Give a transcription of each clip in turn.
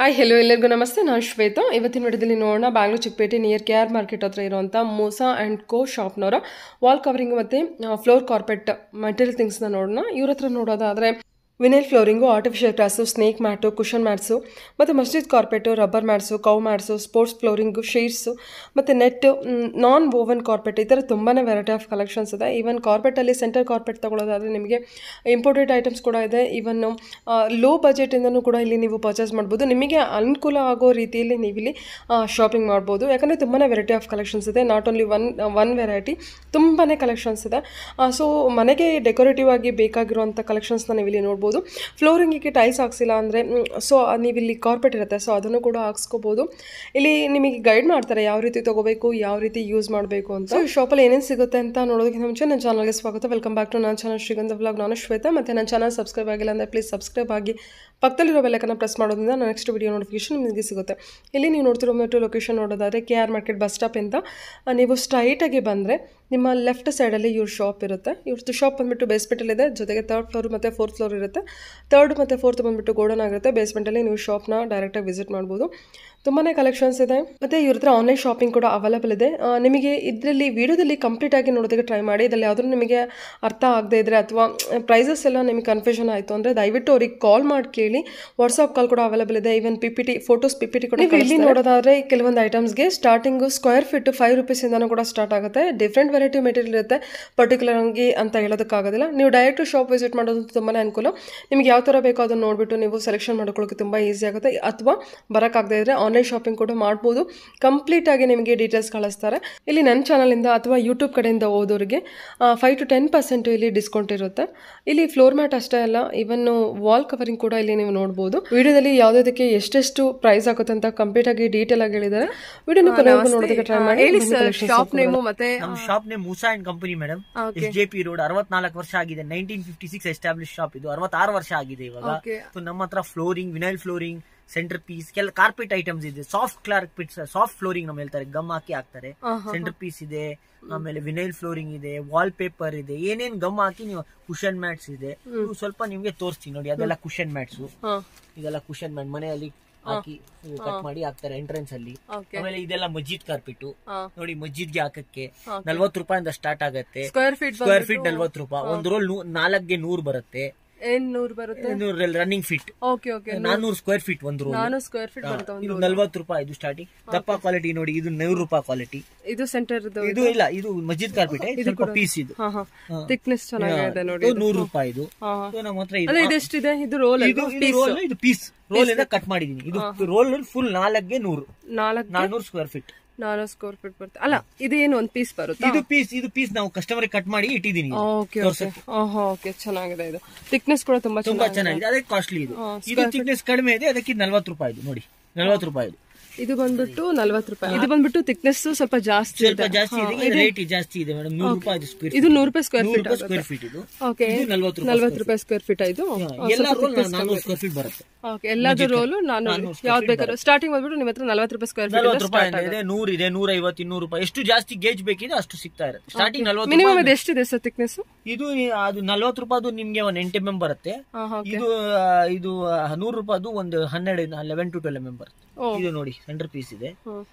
Hi hello ಎಲ್ಲರಿಗೂ ನಮಸ್ತೆ ನಾನು ಶ್ವೇತಾ ಇವತ್ತಿನ ವಿಡಿಯೋದಲ್ಲಿ ನೋಡೋಣ Bangalore Chickpet near K R market ಹತ್ರ ಇರುವಂಥ ಮೂಸಾ ಆ್ಯಂಡ್ ಕೋ ಶಾಪ್ನವರ ವಾಲ್ ಕವರಿಂಗ್ ಮತ್ತು ಫ್ಲೋರ್ ಕಾರ್ಪೆಟ್ ಮಟೀರಿಯಲ್ ಥಿಂಗ್ಸ್ನ ನೋಡೋಣ ಇವ್ರ ಹತ್ರ ನೋಡೋದಾದರೆ vinyl flooring artificial grass snake mat cushion mats ಮತ್ತು masjid carpet rubber mats cow mats sports flooring sheets ಮತ್ತು ನೆಟ್ ನಾನ್ ಓವನ್ ಕಾರ್ಪೆಟ್ ಈ ಥರ ತುಂಬಾ ವೆರೈಟಿ ಆಫ್ ಕಲೆಕ್ಷನ್ಸ್ ಇದೆ ಈವನ್ ಕಾರ್ಪೆಟಲ್ಲಿ ಸೆಂಟರ್ ಕಾರ್ಪೆಟ್ ತೊಗೊಳೋದಾದರೆ ನಿಮಗೆ ಇಂಪೋರ್ಟೆಡ್ ಐಟಮ್ಸ್ ಕೂಡ ಇದೆ ಈವನ್ ಲೋ ಬಜೆಟಿಂದನೂ ಕೂಡ ಇಲ್ಲಿ ನೀವು ಪರ್ಚೇಸ್ ಮಾಡ್ಬೋದು ನಿಮಗೆ ಅನುಕೂಲ ಆಗೋ ರೀತಿಯಲ್ಲಿ ನೀವಿಲ್ಲಿ ಶಾಪಿಂಗ್ ಮಾಡ್ಬೋದು ಯಾಕಂದರೆ ತುಂಬಾ ವೆರೈಟಿ ಆಫ್ ಕಲೆಕ್ಷನ್ಸ್ ಇದೆ not only one one variety ತುಂಬಾ ಕಲೆಕ್ಷನ್ಸ್ ಇದೆ ಸೊ ಮನೆಗೆ ಡೆಕೋರೇಟಿವ್ ಆಗಿ ಬೇಕಾಗಿರುವಂಥ ಕಲೆಕ್ಷನ್ಸ್ನ ನೀವು ಇಲ್ಲಿ ನೋಡ್ಬೋದು ಫ್ಲೋರಿಂಗಿಗೆ ಟೈಲ್ಸ್ ಹಾಕ್ಸಿಲ್ಲ ಅಂದರೆ ಸೊ ನೀವಿಲ್ಲಿ ಕಾರ್ಪೆಟ್ ಇರುತ್ತೆ ಸೊ ಅದನ್ನು ಕೂಡ ಹಾಕ್ಸ್ಕೋಬೋದು ಇಲ್ಲಿ ನಿಮಗೆ ಗೈಡ್ ಮಾಡ್ತಾರೆ ಯಾವ ರೀತಿ ತೊಗೋಬೇಕು ಯಾವ ರೀತಿ ಯೂಸ್ ಮಾಡಬೇಕು ಅಂತ ಈ ಶಾಪಲ್ಲಿ ಏನೇನು ಸಿಗುತ್ತೆ ಅಂತ ನೋಡೋದಕ್ಕಿಂತ ಮುಂಚೆ ನನ್ನ ಚಾನಲ್ಗೆ ಸ್ವಾಗತ ವೆಲ್ಕಮ್ ಬ್ಯಾಕ್ ಟು ನನ್ನ ಚಾನಲ್ ಶ್ರೀಗಂಧ ವ್ಲಾಗ್ ನಾನು ಶ್ವೇತಾ ಮತ್ತು ನನ್ನ ಚಾನಲ್ ಸಬ್ಸ್ಕ್ರೈಬ್ ಆಗಿಲ್ಲ ಅಂದರೆ ಪ್ಲೀಸ್ ಸಬ್ಸ್ಕ್ರೈಬ್ ಆಗಿ ಪಕ್ಕದಲ್ಲಿರೋ ಬೆಲ್ಲಕ್ಕನ್ನು ಪ್ರೆಸ್ ಮಾಡೋದ್ರಿಂದ ನನ್ನ ನೆಕ್ಸ್ಟ್ ವಿಡಿಯೋ ನೋಟಿಫಿಕೇಶನ್ ನಿಮಗೆ ಸಿಗುತ್ತೆ ಇಲ್ಲಿ ನೀವು ನೋಡ್ತಿರೋ ಮೆಟ್ರೋ ಲೊಕೇಶನ್ ನೋಡೋದಾದರೆ K R market bus stop ಅಂತ ಆ, ನೀವು ಸ್ಟ್ರೈಟಾಗಿ ಬಂದರೆ ನಿಮ್ಮ ಲೆಫ್ಟ್ ಸೈಡಲ್ಲಿ ಇವ್ರ ಶಾಪ್ ಇರುತ್ತೆ ಇವ್ರದ್ದು ಶಾಪ್ ಬಂದುಬಿಟ್ಟು ಬೇಸ್ಮೆಂಟಲ್ಲಿದೆ ಜೊತೆಗೆ ತರ್ಡ್ ಫ್ಲೋರ್ ಮತ್ತು ಫೋರ್ತ್ ಫ್ಲೋರ್ ಇರುತ್ತೆ ತರ್ಡ್ ಮತ್ತು ಫೋರ್ತ್ ಬಂದುಬಿಟ್ಟು ಗೋಡನ್ ಆಗಿರುತ್ತೆ ಬೇಸ್ಮೆಂಟಲ್ಲಿ ನೀವು ಶಾಪ್ನ ಡೈರೆಕ್ಟಾಗಿ ವಿಸಿಟ್ ಮಾಡ್ಬೋದು ತುಂಬಾ ಕಲೆಕ್ಷನ್ಸ್ ಇದೆ ಮತ್ತು ಇವ್ರ ಹತ್ರ ಆನ್ಲೈನ್ ಶಾಪಿಂಗ್ ಕೂಡ ಅವೈಲೇಬಲ್ ಇದೆ ಆ, ನಿಮಗೆ ಇದರಲ್ಲಿ ವಿಡಿಯೋದಲ್ಲಿ ಕಂಪ್ಲೀಟ್ ಆಗಿ ನೋಡೋದಕ್ಕೆ ಟ್ರೈ ಮಾಡಿ ಇದರಲ್ಲಿ ಯಾವ್ದಾದ್ರು ನಿಮಗೆ ಅರ್ಥ ಆಗದೆ ಇದ್ದರೆ ಅಥವಾ ಪ್ರೈಸಸ್ ಎಲ್ಲ ನಿಮಗೆ ಕನ್ಫ್ಯೂಷನ್ ಆಯಿತು ಅಂದರೆ ದಯವಿಟ್ಟು ಅವ್ರಿಗೆ ಕಾಲ್ ಮಾಡಿ ಕೇಳಿ ವಾಟ್ಸಪ್ ಕಾಲ್ ಕೂಡ ಅವೈಲೇಬಲ್ ಇದೆ even P P T photos P P T ಕೂಡ ನೀವು ಇಲ್ಲಿ ನೋಡೋದಾದ್ರೆ ಕೆಲವೊಂದು ಐಟಮ್ಸ್ಗೆ ಸ್ಟಾರ್ಟಿಂಗು ಸ್ಕ್ವೇರ್ ಫೀಟ್ ಫೈವ್ ರುಪೀಸಿಂದನೂ ಕೂಡ ಸ್ಟಾರ್ಟ್ ಆಗುತ್ತೆ ಡಿಫ್ರೆಂಟ್ ವೆರೈಟಿ ಮೆಟೀರಿಯಲ್ ಇರುತ್ತೆ ಪರ್ಟಿಕ್ಯುಲರ್ ಆಗಿ ಅಂತ ಹೇಳೋದಕ್ಕಾಗೋದಿಲ್ಲ ನೀವು ಡೈರೆಕ್ಟ್ ಶಾಪ್ ವಿಸಿಟ್ ಮಾಡೋದು ತುಂಬಾ ಅನುಕೂಲ ನಿಮ್ಗೆ ಯಾವ ಥರ ಬೇಕೋ ಅದನ್ನು ನೋಡಿಬಿಟ್ಟು ನೀವು ಸೆಲೆಕ್ಷನ್ ಮಾಡ್ಕೊಳ್ಳೋಕೆ ತುಂಬ ಈಸಿ ಆಗುತ್ತೆ ಅಥವಾ ಬರೋಕ್ಕಾಗದೇ ಇದ್ದರೆ ಆನ್ಲೈನ್ ಶಾಪಿಂಗ್ ಕೂಡ ಮಾಡ್ಬೋದು ಕಂಪ್ಲೀಟ್ ಆಗಿ ನಿಮಗೆ ಡೀಟೇಲ್ಸ್ ಕಳಿಸ್ತಾರೆ ಇಲ್ಲಿ ನನ್ನ ಚಾನಲಿಂದ ಅಥವಾ ಯೂಟ್ಯೂಬ್ ಕಡೆಯಿಂದ ಓದೋರಿಗೆ ಫೈವ್ ಟು ಟೆನ್ ಪರ್ಸೆಂಟ್ ಇಲ್ಲಿ ಡಿಸ್ಕೌಂಟ್ ಇರುತ್ತೆ ಇಲ್ಲಿ ಫ್ಲೋರ್ ಮ್ಯಾಟ್ ಅಷ್ಟೇ ಅಲ್ಲ ಇವನ್ ವಾಲ್ ಕವರಿಂಗ್ ಕೂಡ ಇಲ್ಲಿ ನೀವು ನೋಡ್ಬೋದು ವಿಡಿಯೋದಲ್ಲಿ ಯಾವುದಕ್ಕೆ ಎಷ್ಟೆಷ್ಟು ಪ್ರೈಸ್ ಆಗುತ್ತೆ ಅಂತ ಕಂಪ್ಲೀಟ್ ಆಗಿ ಡೀಟೇಲ್ ಆಗಿ ಹೇಳಿದ್ದಾರೆ ವಿಡಿಯೋನ ಕೊನೆವರೆಗೂ ನೋಡೋದಕ್ಕೆ ಟ್ರೈ ಮಾಡಿ ಹೇಳಿ ಸರ್ ಶಾಪ್ ನೇಮು ಮತ್ತೆ ನಮ್ shop name Moosa and company madam S J P road ಅರವತ್ನಾಲ್ಕು ವರ್ಷ ಆಗಿದೆ nineteen fifty six establish shop ಇದು ಅರವತ್ತಾರು ವರ್ಷ ಆಗಿದೆ ಇವಾಗ Okay. So, ನಮ್ಮ ಹತ್ರ flooring vinyl flooring centre piece ಕೆಲ ಕಾರ್ಪೆಟ್ ಐಟಮ್ಸ್ ಇದೆ ಸಾಫ್ಟ್ ಕಾರ್ಪೆಟ್ ಸಾಫ್ಟ್ ಫ್ಲೋರಿಂಗ್ ನಮ್ಮ ಹೇಳ್ತಾರೆ ಗಮ್ ಹಾಕಿ ಹಾಕ್ತಾರೆ ಸೆಂಟರ್ ಪೀಸ್ ಇದೆ ಆಮೇಲೆ ವಿನೈಲ್ ಫ್ಲೋರಿಂಗ್ ಇದೆ ವಾಲ್ ಪೇಪರ್ ಇದೆ ಏನೇನ್ ಗಮ್ ಹಾಕಿ ನೀವು ಕುಷನ್ ಮ್ಯಾಟ್ಸ್ ಇದೆ ಇವು ಸ್ವಲ್ಪ ನಿಮ್ಗೆ ತೋರಿಸ್ತೀನಿ ನೋಡಿ ಅದೆಲ್ಲ ಕುಷನ್ ಮ್ಯಾಟ್ಸ್ ಇದೆಲ್ಲ ಕುಷನ್ ಮ್ಯಾಟ್ ಮನೆಯಲ್ಲಿ ಹಾಕಿ ಕಟ್ ಮಾಡಿ ಹಾಕ್ತಾರೆ ಎಂಟ್ರೆನ್ಸ್ ಅಲ್ಲಿ Okay. ಆಮೇಲೆ ಇದೆಲ್ಲ ಮಸ್ಜಿದ್ ಕಾರ್ಪೆಟ್ ಹಾ. ನೋಡಿ ಮಸ್ಜಿದ್ಗೆ ಹಾಕಕ್ಕೆ ನಲ್ವತ್ತು ರೂಪಾಯಿಂದ ಸ್ಟಾರ್ಟ್ ಆಗತ್ತೆ ಸ್ಕ್ವೇರ್ ಫೀಟ್ ಸ್ಕ್ವೇರ್ ಫೀಟ್ ನಲ್ವತ್ತು ರೂಪಾಯಿ ಒಂದ್ ರೋಲ್ ನಾಲ್ಗೆ ನೂರ್ ಬರುತ್ತೆ ಏನ್ ನೂರ್ ಬರುತ್ತೆ ರನ್ನಿಂಗ್ ಫೀಟ್ ಓಕೆ ಓಕೆ ನಾನೂರು ಸ್ಕ್ವೇರ್ ಫೀಟ್ ಒಂದು ರೋಲ್ ನಾನು ಸ್ಕ್ವೇರ್ ಫೀಟ್ ಬರುತ್ತೆ ಒಂದು ಇದು ನಲ್ವತ್ತು ರೂಪಾಯಿ ಇದು ಸ್ಟಾರ್ಟಿಂಗ್ ದಪ್ಪ ಕ್ವಾಲಿಟಿ ನೋಡಿ ಇದು ನೂರು ರೂಪಾಯಿ ಕ್ವಾಲಿಟಿ ಇದು ಸೆಂಟರ್ ಇದು ಇಲ್ಲ ಇದು ಮಸ್ಜಿದ್ ಕಾರ್ಪೆಟ್ ಸ್ವಲ್ಪ ಪೀಸ್ ಇದು ಹಾ ಹಾ ಥಿಕ್ನೆಸ್ ಚೆನ್ನಾಗಿದೆ ನೋಡಿ ಇದು ನೂರು ರೂಪಾಯಿ ಇದು ಹಾ. ಇದು ನಮ್ಮ ಹತ್ರ ಅಲ್ಲ ಇದೆ ಇದು ಎಷ್ಟಿದೆ ಇದು ರೋಲ್ ಇದು ರೋಲ್ ಇದು ಪೀಸ್ ರೋಲ್ ಇಂದ ಕಟ್ ಮಾಡಿದೀನಿ ಇದು ರೋಲ್ ಫುಲ್ ನಾಲ್ಗೆ ನೂರು ನಾಲ್ಕು ನಾನೂರು ಸ್ಕ್ವೇರ್ ಫೀಟ್ ನಾಲ್ಕು ಸ್ಕ್ವೇರ್ ಫೀಟ್ ಬರುತ್ತೆ ಅಲ್ಲ ಇದು ಏನು ಒಂದ್ ಪೀಸ್ ಬರುತ್ತೆ ಇದು ಪೀಸ್ ಇದು ಪೀಸ್ ನಾವು ಕಸ್ಟಮರ್ ಕಟ್ ಮಾಡಿ ಇಟ್ಟಿದ್ದೀನಿ ಓಕೆ ಓಕೆ ಓಹೋ ಓಕೆ ಚೆನ್ನಾಗಿದೆ ಇದು ಥಿಕ್ನೆಸ್ ಕೂಡ ತುಂಬಾ ತುಂಬಾ ಚೆನ್ನಾಗಿದೆ ಚೆನ್ನಾಗಿದೆ ಅದಕ್ಕೆ ಕಾಸ್ಟ್ಲಿ ಇದು ಇದು ಥಿಕ್ನೆಸ್ ಕಡಿಮೆ ಇದೆ ಅದಕ್ಕೆ ನಲ್ವತ್ತು ರೂಪಾಯಿ ಇದು ನೋಡಿ ನಲ್ವತ್ತು ರೂಪಾಯಿ ಇದು ಇದು ಬಂದ್ಬಿಟ್ಟು ನಲ್ವತ್ತು ರೂಪಾಯಿ ಇದು ಬಂದ್ಬಿಟ್ಟು ಥಿಕ್ನೆಸ್ ಸ್ವಲ್ಪ ಜಾಸ್ತಿ ಸ್ವಲ್ಪ ಇದೆ ಜಾಸ್ತಿ ಇದೆ ರೇಟ್ ಜಾಸ್ತಿ ಇದೆ ಮೇಡಮ್ ನೂರು ರೂಪಾಯಿ ಇದು ಸ್ಕ್ವೇರ್ ಇದು ನೂರು ರೂಪಾಯಿ ಸ್ಕ್ವೇರ್ ಫೀಟ್ ಸ್ಕ್ವೇರ್ ಫೀಟ್ ಇದು ಓಕೆ ಇದು ನಲ್ವತ್ತು ರೂಪಾಯಿ ನಲ್ವತ್ತು ರೂಪಾಯಿ ಸ್ಕ್ವೇರ್ ಫೀಟ್ ಇದು ಎಲ್ಲ ರೋಲ್ ನಾನೂರು ಸ್ಕ್ವೇರ್ ಫೀಟ್ ಬರುತ್ತೆ ಓಕೆ ಎಲ್ಲಾದ್ರೂ ರೋಲು ನಾನು ಯಾವ್ದು ಬೇಕಾದ್ರೂ ಸ್ಟಾರ್ಟಿಂಗ್ ಬಂದ್ಬಿಟ್ಟು ನಿಮ್ಮ ಹತ್ರ ನಲ್ವತ್ತು ರೂಪಾಯಿ ಸ್ಕ್ವೇರ್ ಫೀಟ್ ನಲ್ವತ್ತು ರೂಪಾಯಿ ಇದೆ ನೂರ್ ಇದೆ ನೂರ ಐವತ್ತು ಇನ್ನೂರು ರೂಪಾಯಿ ಎಷ್ಟು ಜಾಸ್ತಿ ಗೇಜ್ ಬೇಕಿದೆ ಅಷ್ಟು ಸಿಗ್ತಾ ಇರುತ್ತೆ ಸ್ಟಾರ್ಟಿಂಗ್ ನಲ್ವತ್ತು ಮಿನಿಮಮ್ ಇದು ಎಷ್ಟಿದೆ ಸರ್ ಥಿಕ್ನೆಸ್ ಇದು ಅದು ನಲ್ವತ್ತು ರೂಪಾಯಿ ನಿಮ್ಗೆ ಒಂದ್ ಎಂಟು ಎಂ ಎಂ ಬರುತ್ತೆ ಇದು ಆ, ಇದು ನೂರು ರೂಪಾಯಿದು ಒಂದು ಹನ್ನೆರಡು eleven to twelve M M ಬರುತ್ತೆ ಇದು ನೋಡಿ ಸೆಂಟರ್ ಪೀಸ್ ಇದೆ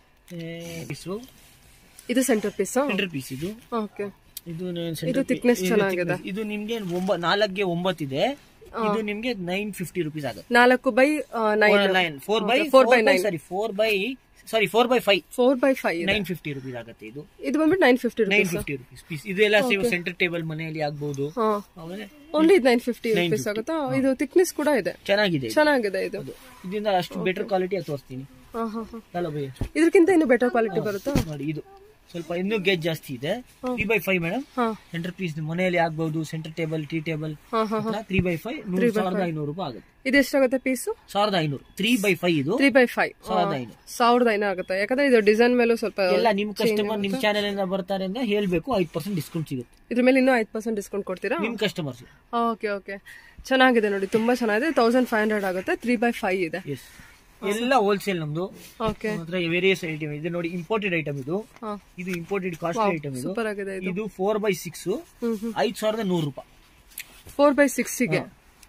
ಪೀಸು ಇದು ಸೆಂಟರ್ ಪೀಸ್ ಸೆಂಟರ್ ಪೀಸ್ ಇದು ಓಕೆ ಇದು ನೆ- ಇದು center thickness piece- ಇದು ಚೆನ್ನಾಗಿದೆ. thickness. ಇದು ನಿಮ್ಗೆ ಒಂಬ ನಾಲ್ಗೆ ಒಂಬತ್ತಿದೆ ಇದು ನಿಮ್ಗೆ ನೈನ್ ಫಿಫ್ಟಿ ರುಪೀಸ್ ಆಗುತ್ತೆ ನಾಲ್ಕು by nine nine four by four four by by sorry four by sorry four by five four by five nine fifty rupees ಆಗುತ್ತೆ ಇದು ಇದು ಬಂದ್ಬಿಟ್ಟು nine fifty nine rupees fifty rupees piece ಇದೆಲ್ಲ centre table ಮನೆಯಲ್ಲಿ ಆಗ್ಬಹುದು ಹಾ ಆಮೇಲೆ only ಇದು ನೈನ್ ಫಿಫ್ಟಿ ರುಪೀಸ್ ಆಗುತ್ತಾ ಇದು ಥಿಕ್ನೆಸ್ ಕೂಡ ಇದೆ ಚೆನ್ನಾಗಿದೆ ಇದು. ಚೆನ್ನಾಗಿದೆ ಇದು ಇದರಿಂದ ಅಷ್ಟು ಬೆಟರ್ ಕ್ವಾಲಿಟಿ ತೋರಿಸ್ತೀನಿ ಹಾ ಹಾ ಹಾ ಅಲ್ಲ ಭಯ ಇದಕ್ಕಿಂತ ಇನ್ನು ಬೆಟರ್ ಕ್ವಾಲಿಟಿ ಬರುತ್ತಾ ನೋಡಿ ಇದು ಸ್ವಲ್ಪ ಇನ್ನೂ ಗೇಜ್ ಜಾಸ್ತಿ ಇದೆ ತ್ರೀ ಬೈ ಫೈವ್ ಮೇಡಮ್ ಹಾ ಸೆಂಟರ್ ಪೀಸ್ ಮನೆಯಲ್ಲಿ ಆಗ್ಬಹುದು ಸೆಂಟರ್ ಟೇಬಲ್ ಟೀ ಟೇಬಲ್ ಹಾ ಹಾ ತ್ರೀ ಬೈ ಫೈವ್ ನೂರು ಸಾವಿರದ ಐನೂರು ರೂಪಾಯಿ ಆಗುತ್ತೆ ಇದು ಎಷ್ಟಾಗುತ್ತೆ ಪೀಸು ಸಾವಿರದ ಐನೂರು ತ್ರೀ ಬೈ ಫೈವ್ ಇದು ತ್ರೀ ಬೈ ಫೈವ್ ಸಾವಿರದ ಐನೂರು ಸಾವಿರದ ಐನೂ ಆಗುತ್ತೆ ಯಾಕಂದ್ರೆ ಇದು ಡಿಸೈನ್ ಮೇಲೂ ಸ್ವಲ್ಪ ಎಲ್ಲ ನಿಮ್ ಕಸ್ಟಮರ್ ನಿಮ್ ಚಾನೆಲ್ ಇಂದ ಬರ್ತಾರೆ ಅಂದ್ರೆ ಹೇಳ್ಬೇಕು ಐದು ಪರ್ಸೆಂಟ್ ಡಿಸ್ಕೌಂಟ್ ಸಿಗುತ್ತೆ ಇದ್ರ ಮೇಲೆ ಇನ್ನೂ ಐದು ಪರ್ಸೆಂಟ್ ಡಿಸ್ಕೌಂಟ್ ಕೊಡ್ತೀರಾ ನಿಮ್ ಕಸ್ಟಮರ್ಸ್ ಓಕೆ ಓಕೆ ಚೆನ್ನಾಗಿದೆ ನೋಡಿ ತುಂಬಾ ಚೆನ್ನಾಗಿದೆ ತೌಸಂಡ್ ಫೈವ್ ಹಂಡ್ರೆಡ್ ಆಗುತ್ತೆ ತ್ರೀ ಬೈ ಫೈವ್ ಇದೆ ಎಸ್ ಎಲ್ಲ ಹೋಲ್ಸೇಲ್ ನಮ್ದು ಓಕೆ ಮಾತ್ರ ವೇರಿಯಸ್ ಐಟಮ್ ಇದು ನೋಡಿ ಇಂಪೋರ್ಟೆಡ್ ಐಟಮ್ ಇದು ಹಾ ಇದು ಇಂಪೋರ್ಟೆಡ್ ಕಾಸ್ಟ್ಲಿ ಐಟಮ್ ಇದು ಸೂಪರ್ ಆಗಿದೆ ಇದು ಇದು ಫೋರ್ ಬೈ ಸಿಕ್ಸ್ ಐದ್ ಸಾವಿರದ ನೂರು ರೂಪಾಯಿ ಫೋರ್ ಬೈ ಸಿಕ್ಸಿಗೆ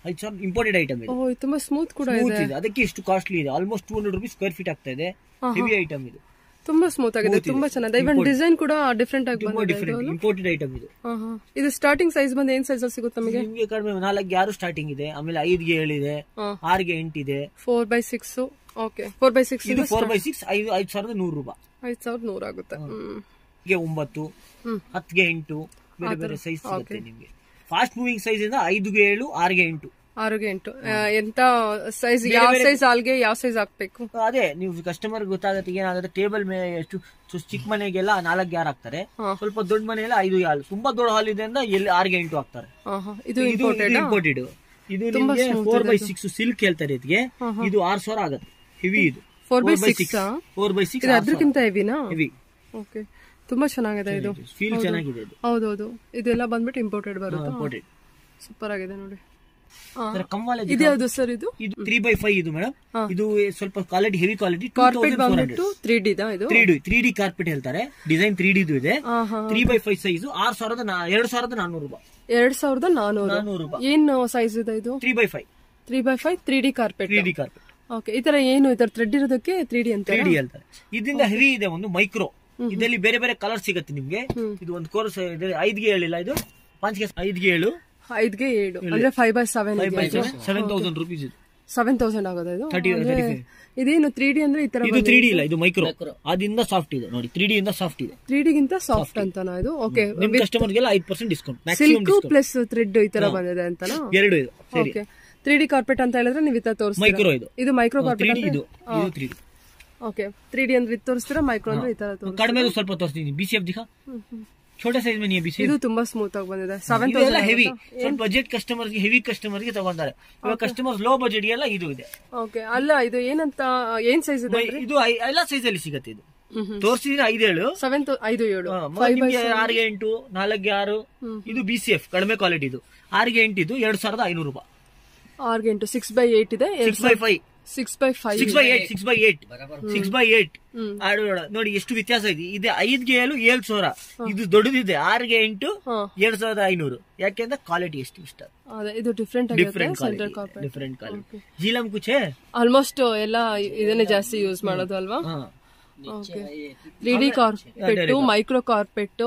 ಐದು ಸಾವಿರ ಇಂಪೋರ್ಟೆಡ್ ಐಟಮ್ ಇದೆ ಓ ಇದು ತುಂಬಾ ಸ್ಮೂತ್ ಕೂಡ ಸ್ಮೂತ್ ಇದೆ ಇದೆ ಅದಕ್ಕೆ ಇಷ್ಟು ಕಾಸ್ಟ್ಲಿ ಇದೆ almost two hundred rupees square feet ಆಗ್ತಾ ಇದೆ ಹೆವಿ ಐಟಮ್ ಇದು ತುಂಬಾ ಸ್ಮೂತ್ ಆಗಿದೆ ತುಂಬಾ ಚೆನ್ನಾಗಿದೆ ಇವನ್ ಡಿಸೈನ್ ಕೂಡ ಡಿಫ್ರೆಂಟ್ ಆಗಿ ತುಂಬಾ ಬಂದಿದೆ ಡಿಫ್ರೆಂಟ್ ಇಂಪೋರ್ಟೆಡ್ ಐಟಮ್ ಇದು ಹಾ, ಹಾ. ಇದು ಸ್ಟಾರ್ಟಿಂಗ್ ಸೈಜ್ ಬಂದು ಏನ್ ಸೈಜ್ ಅಲ್ಲಿ ಸಿಗುತ್ತೆ ನಮಗೆ ನಿಮ್ಗೆ ಕಡಿಮೆ ನಾಲ್ಕು ಆರು ಸ್ಟಾರ್ಟಿಂಗ್ ಇದೆ ಆಮೇಲೆ ಐದ್ಗೆ ಏಳಿದೆ ಹಾ. ಆರ್ಗೆ ಎಂಟಿದೆ four by six okay four by six ಇದು ಫೋರ್ ಬೈ ಸಿಕ್ಸ್ ಐದು ಐದು ಸಾವಿರದ ನೂರು ರೂಪಾಯಿ ಐದ್ ಸಾವಿರದ ನೂರ ಆಗುತ್ತೆ ಹ್ಮ್ ಗೆ ಒಂಬತ್ತು ಹ್ಮ್. ಹತ್ಗೆ ಎಂಟು ಬೇರೆ ಬೇರೆ ಸೈಜ್ ಸಿಗುತ್ತೆ ನಿಮ್ಗೆ ಫಾಸ್ಟ್ ಮೂವಿಂಗ್ ಸೈಜ್ ಇಂದ ಐದುಗೆ ಏಳು ಆರ್ಗೆ ಎಂಟು ಆರುಗೆ ಎಂಟು ಆ, ಎಂತ ಸೈಜ್ ಯಾವ ಸೈಜ್ ಆಲ್ಗೆ ಯಾವ ಸೈಜ್ ಹಾಕ್ಬೇಕು ಅದೇ ನೀವು ಕಸ್ಟಮರ್ ಗೊತ್ತಾಗುತ್ತೆ ಏನಾಗುತ್ತೆ ಟೇಬಲ್ ಮೇಲೆ ಎಷ್ಟು ಚು- ಚಿಕ್ಕ ಮನೆಗೆಲ್ಲ ನಾಲ್ಕು ಯಾರು ಹಾಕ್ತಾರೆ ಸ್ವಲ್ಪ ದೊಡ್ಡ ಮನೆಯಲ್ಲ ಐದು ಹಾಲ್ ತುಂಬಾ ದೊಡ್ಡ ಹಾಲ್ ಇದೆ ಅಂದ್ರೆ ಎಲ್ಲಿ ಆರ್ಗೆ ಎಂಟು ಹಾಕ್ತಾರೆ ಹಾ, ಹಾ. ಇದು ಇದು ಇಂಪೋರ್ಟೆಡ್ ಇಂಪೋರ್ಟೆಡ್ ಇದು ನಿಮ್ಗೆ ಫೋರ್ ಬೈ ಸಿಕ್ಸ್ ಸಿಲ್ಕ್ ಹೇಳ್ತಾರೆ ಇದಕ್ಕೆ ಇದು ಆರ್ ಸಾವಿರ ಆಗತ್ತೆ ಹೆವಿ ಇದು four by six four by six ಇದು ಅದ್ರಕ್ಕಿಂತ ಹೆವಿನಾ ಹೆವಿ ಓಕೆ ತುಂಬಾ ಚೆನ್ನಾಗಿದೆ ಇದು ಫೀಲ್ ಚೆನ್ನಾಗಿದೆ ಇದು ಹೌದೌದು ಇದೆಲ್ಲ ಬಂದ್ಬಿಟ್ಟು ಇಂಪೋರ್ಟೆಡ್ ಬರುತ್ತೆ ಇಂಪೋರ್ಟೆಡ್ ಸೂಪರ್ ಆಗಿದೆ ನೋಡಿ ಹಾ. ಕಮ್ಮಾಲ ಇದು ಯಾವ್ದು ಸರ್ ಇದು ಇದು ತ್ರೀ ಬೈ ಫೈವ್ ಇದು ಮೇಡಮ್ ಇದು ಸ್ವಲ್ಪ ಕ್ವಾಲಿಟಿ ಹೆವಿ ಕ್ವಾಲಿಟಿ ಕಾರ್ಪೆಟ್ ಬಂದ್ಬಿಟ್ಟು ತ್ರೀ ಡಿದಾ ಇದು three D three D carpet ಹೇಳ್ತಾರೆ ಡಿಸೈನ್ ತ್ರೀ ಡಿದು ಇದೆ ಹಾ, ಹಾ. ತ್ರೀ ಬೈ ಫೈವ್ ಸೈಜ್ ಆರ್ ಸಾವಿರದ ನಾ- ಎರಡು ಸಾವಿರದ ನಾನ್ನೂರು ರೂಪಾಯಿ ಎರಡ್ ಸಾವಿರದ ನಾನೂರು ನಾನ್ನೂರು ರೂಪಾಯಿ ಏನ್ ಸೈಜ್ ಇದೆ ಇದು three by five three by five three D carpet three D carpet okay ಈ ತರ ಏನು ಈ ತರ ಥ್ರೆಡ್ ಇರೋದಕ್ಕೆ ತ್ರೀ ಡಿ ಅಂತ ತ್ರೀ ಡಿ ಹೇಳ್ತಾರೆ ಇದರಿಂದ ಹೆವಿ ಇದೆ ಒಂದು ಮೈಕ್ರೋ ಇದರಲ್ಲಿ ಬೇರೆ ಬೇರೆ ಕಲರ್ ಸಿಗುತ್ತೆ ನಿಮ್ಗೆ ಇದು ಒಂದು ಕೋರ್ಸ್ ಐದ್ಗೆ ಹೇಳಿಲ್ಲ ಇದು ಪಾಂಚ್ಗೆ ಐದ್ಗೆ ಏಳು ಐದ್ಗೆ ಏಳು ಅಂದ್ರೆ five by seven five by seven thousand rupees ಇದು ಸೆವೆನ್ ತೌಸಂಡ್ ಆಗೋದು ಇದು ತರ್ಟಿ ಅಂದ್ರೆ ಇದೇನು ತ್ರೀ ಡಿ ಅಂದ್ರೆ ಈ ತರ ಇದು ತ್ರೀ ಡಿ ಇಲ್ಲ ಇದು ಮೈಕ್ರೋ ಅದಿಂದ ಸಾಫ್ಟ್ ಇದೆ ನೋಡಿ ತ್ರೀ ಡಿ ಇಂದ ಸಾಫ್ಟ್ ಇದೆ ತ್ರೀ ಡಿಗಿಂತ ಸಾಫ್ಟ್ ಅಂತನಾ ಇದು ಓಕೆ ನಿಮ್ ಕಸ್ಟಮರ್ಗೆಲ್ಲ ಐದು percent discount maximum silk discount plus thread ಈ ತರ ಬಂದಿದೆ ಅಂತನಾ ಎರಡು ಇದು ಸರಿ ಓಕೆ ತ್ರೀ ಡಿ ಕಾರ್ಪೆಟ್ ಅಂತ ಹೇಳಿದ್ರೆ ನೀವು ಇತ್ತ ತೋರಿಸ್ತೀರಾ ಮೈಕ್ರೋ ಇದು ಇದು ಮೈಕ್ರೋ ತ್ರೀ ಕಾರ್ಪೆಟ್ ಡಿ ಇದು ಇದು three D okay three D ಅಂದ್ರೆ ಇದು ತೋರಿಸ್ತೀರಾ ಮೈಕ್ರೋ ಅಂದ್ರೆ ಈ ತರ ತೋರಿಸ್ತೀರಾ ಕಡಿಮೆ ಸ್ವಲ್ಪ ತೋರಿಸ್ತೀನಿ ಬಿ ಸಿ ಎಫ್ ದಿಖಾ छोटे साइज में नहीं है बी सी ಇದು ತುಂಬಾ ಸ್ಮೂತ್ ಆಗಿ ಬಂದಿದೆ ಸೆವೆನ್ ಇದೆಲ್ಲ ಹೆವಿ ಸ್ವಲ್ಪ ಬಜೆಟ್ ಕಸ್ಟಮರ್ ಹೆವಿ ಕಸ್ಟಮರ್ ಗೆ ತಗೊಂತಾರೆ ಇವಾಗ ಕಸ್ಟಮರ್ ಲೋ ಬಜೆಟ್ ಎಲ್ಲ ಇದು ಇದೆ ಓಕೆ ಅಲ್ಲ ಇದು ಏನಂತ ಏನ್ ಸೈಜ್ ಇದೆ ಇದು ಐ- ಎಲ್ಲ ಸೈಜ್ ಅಲ್ಲಿ ಸಿಗುತ್ತೆ ಇದು ತೋರಿಸಿದ್ರೆ ಐದೇಳು ಸೆವೆನ್ ಐದು ಏಳು ಹಾ, ಮತ್ತೆ ನಿಮ್ಗೆ ಆರ್ಗೆ ಎಂಟು ನಾಲ್ಗೆ ಆರು ಇದು ಬಿ ಸಿ ಎಫ್ ಕಡಿಮೆ ಕ್ವಾಲಿಟಿ ಇದು ಆರ್ಗೆ ಎಂಟು ಇದು ಎರಡ್ ಸಾವಿರದ ಐನೂರು ರೂಪಾಯಿ ಆರ್ಗೆ ಎಂಟು ಸಿಕ್ಸ್ ಬೈ ಏಟ್ ಇದೆ six by five six by five six by eight six by eight six by eight ನೋಡಿ ಎಷ್ಟು ವ್ಯತ್ಯಾಸ ಇದೆ ಇದೆ ಐದ್ಗೆ ಏಳು ಏಳು ಸಾವಿರ ಇದು ದೊಡ್ಡದಿದೆ ಆರ್ಗೆ ಎಂಟು ಹಾ. ಎರಡ್ ಸಾವಿರದ ಐನೂರು ಯಾಕೆಂದ್ರೆ ಕ್ವಾಲಿಟಿ ಎಷ್ಟು ಇಷ್ಟ ಅದೇ ಇದು ಡಿಫ್ರೆಂಟ್ ಆಗಿರುತ್ತೆ different center quality carpet different quality ಜೀಲಂ ಕುಚೆ ಆಲ್ಮೋಸ್ಟ್ ಎಲ್ಲ ಇದನ್ನೇ ಜಾಸ್ತಿ ಯೂಸ್ ಮಾಡೋದು ಅಲ್ವಾ ಹಾ okay three D carpet micro carpet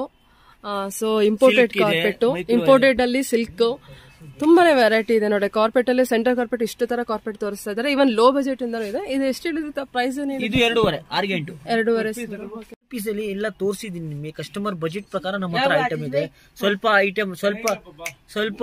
so imported Silk ಇದೆ, ಕಾರ್ಪೆಟ್ micro ಇಂಪೋರ್ಟೆಡ್ ಅಲ್ಲಿ ಸಿಲ್ಕ್ ತುಂಬಾನೇ ವೆರೈಟಿ ಇದೆ ನೋಡಿ ಕಾರ್ಪೆಟ್ ಅಲ್ಲಿ ಸೆಂಟರ್ ಕಾರ್ಪೆಟ್ ಇಷ್ಟು ತರ ಕಾರ್ಪೆಟ್ ತೋರಿಸ್ತಾ ಇದ್ದಾರೆ ಇವನ್ ಲೋ ಬಜೆಟ್ ಇಂದ ಇದೆ ಇದು ಎಷ್ಟು ಹೇಳಿದ ಪ್ರೈಸ್ ಇದು ಎರಡೂವರೆ ಆರ್ಗೆ ಎಂಟು ಎರಡೂವರೆ ಪೀಸ್ ಅಲ್ಲಿ ಎಲ್ಲ ತೋರಿಸಿದೀನಿ ನಿಮಗೆ ಕಸ್ಟಮರ್ ಬಜೆಟ್ ಪ್ರಕಾರ ನಮ್ಮ ಹತ್ರ ಐಟಮ್ ಇದೆ ಸ್ವಲ್ಪ ಐಟಮ್ ಸ್ವಲ್ಪ ಸ್ವಲ್ಪ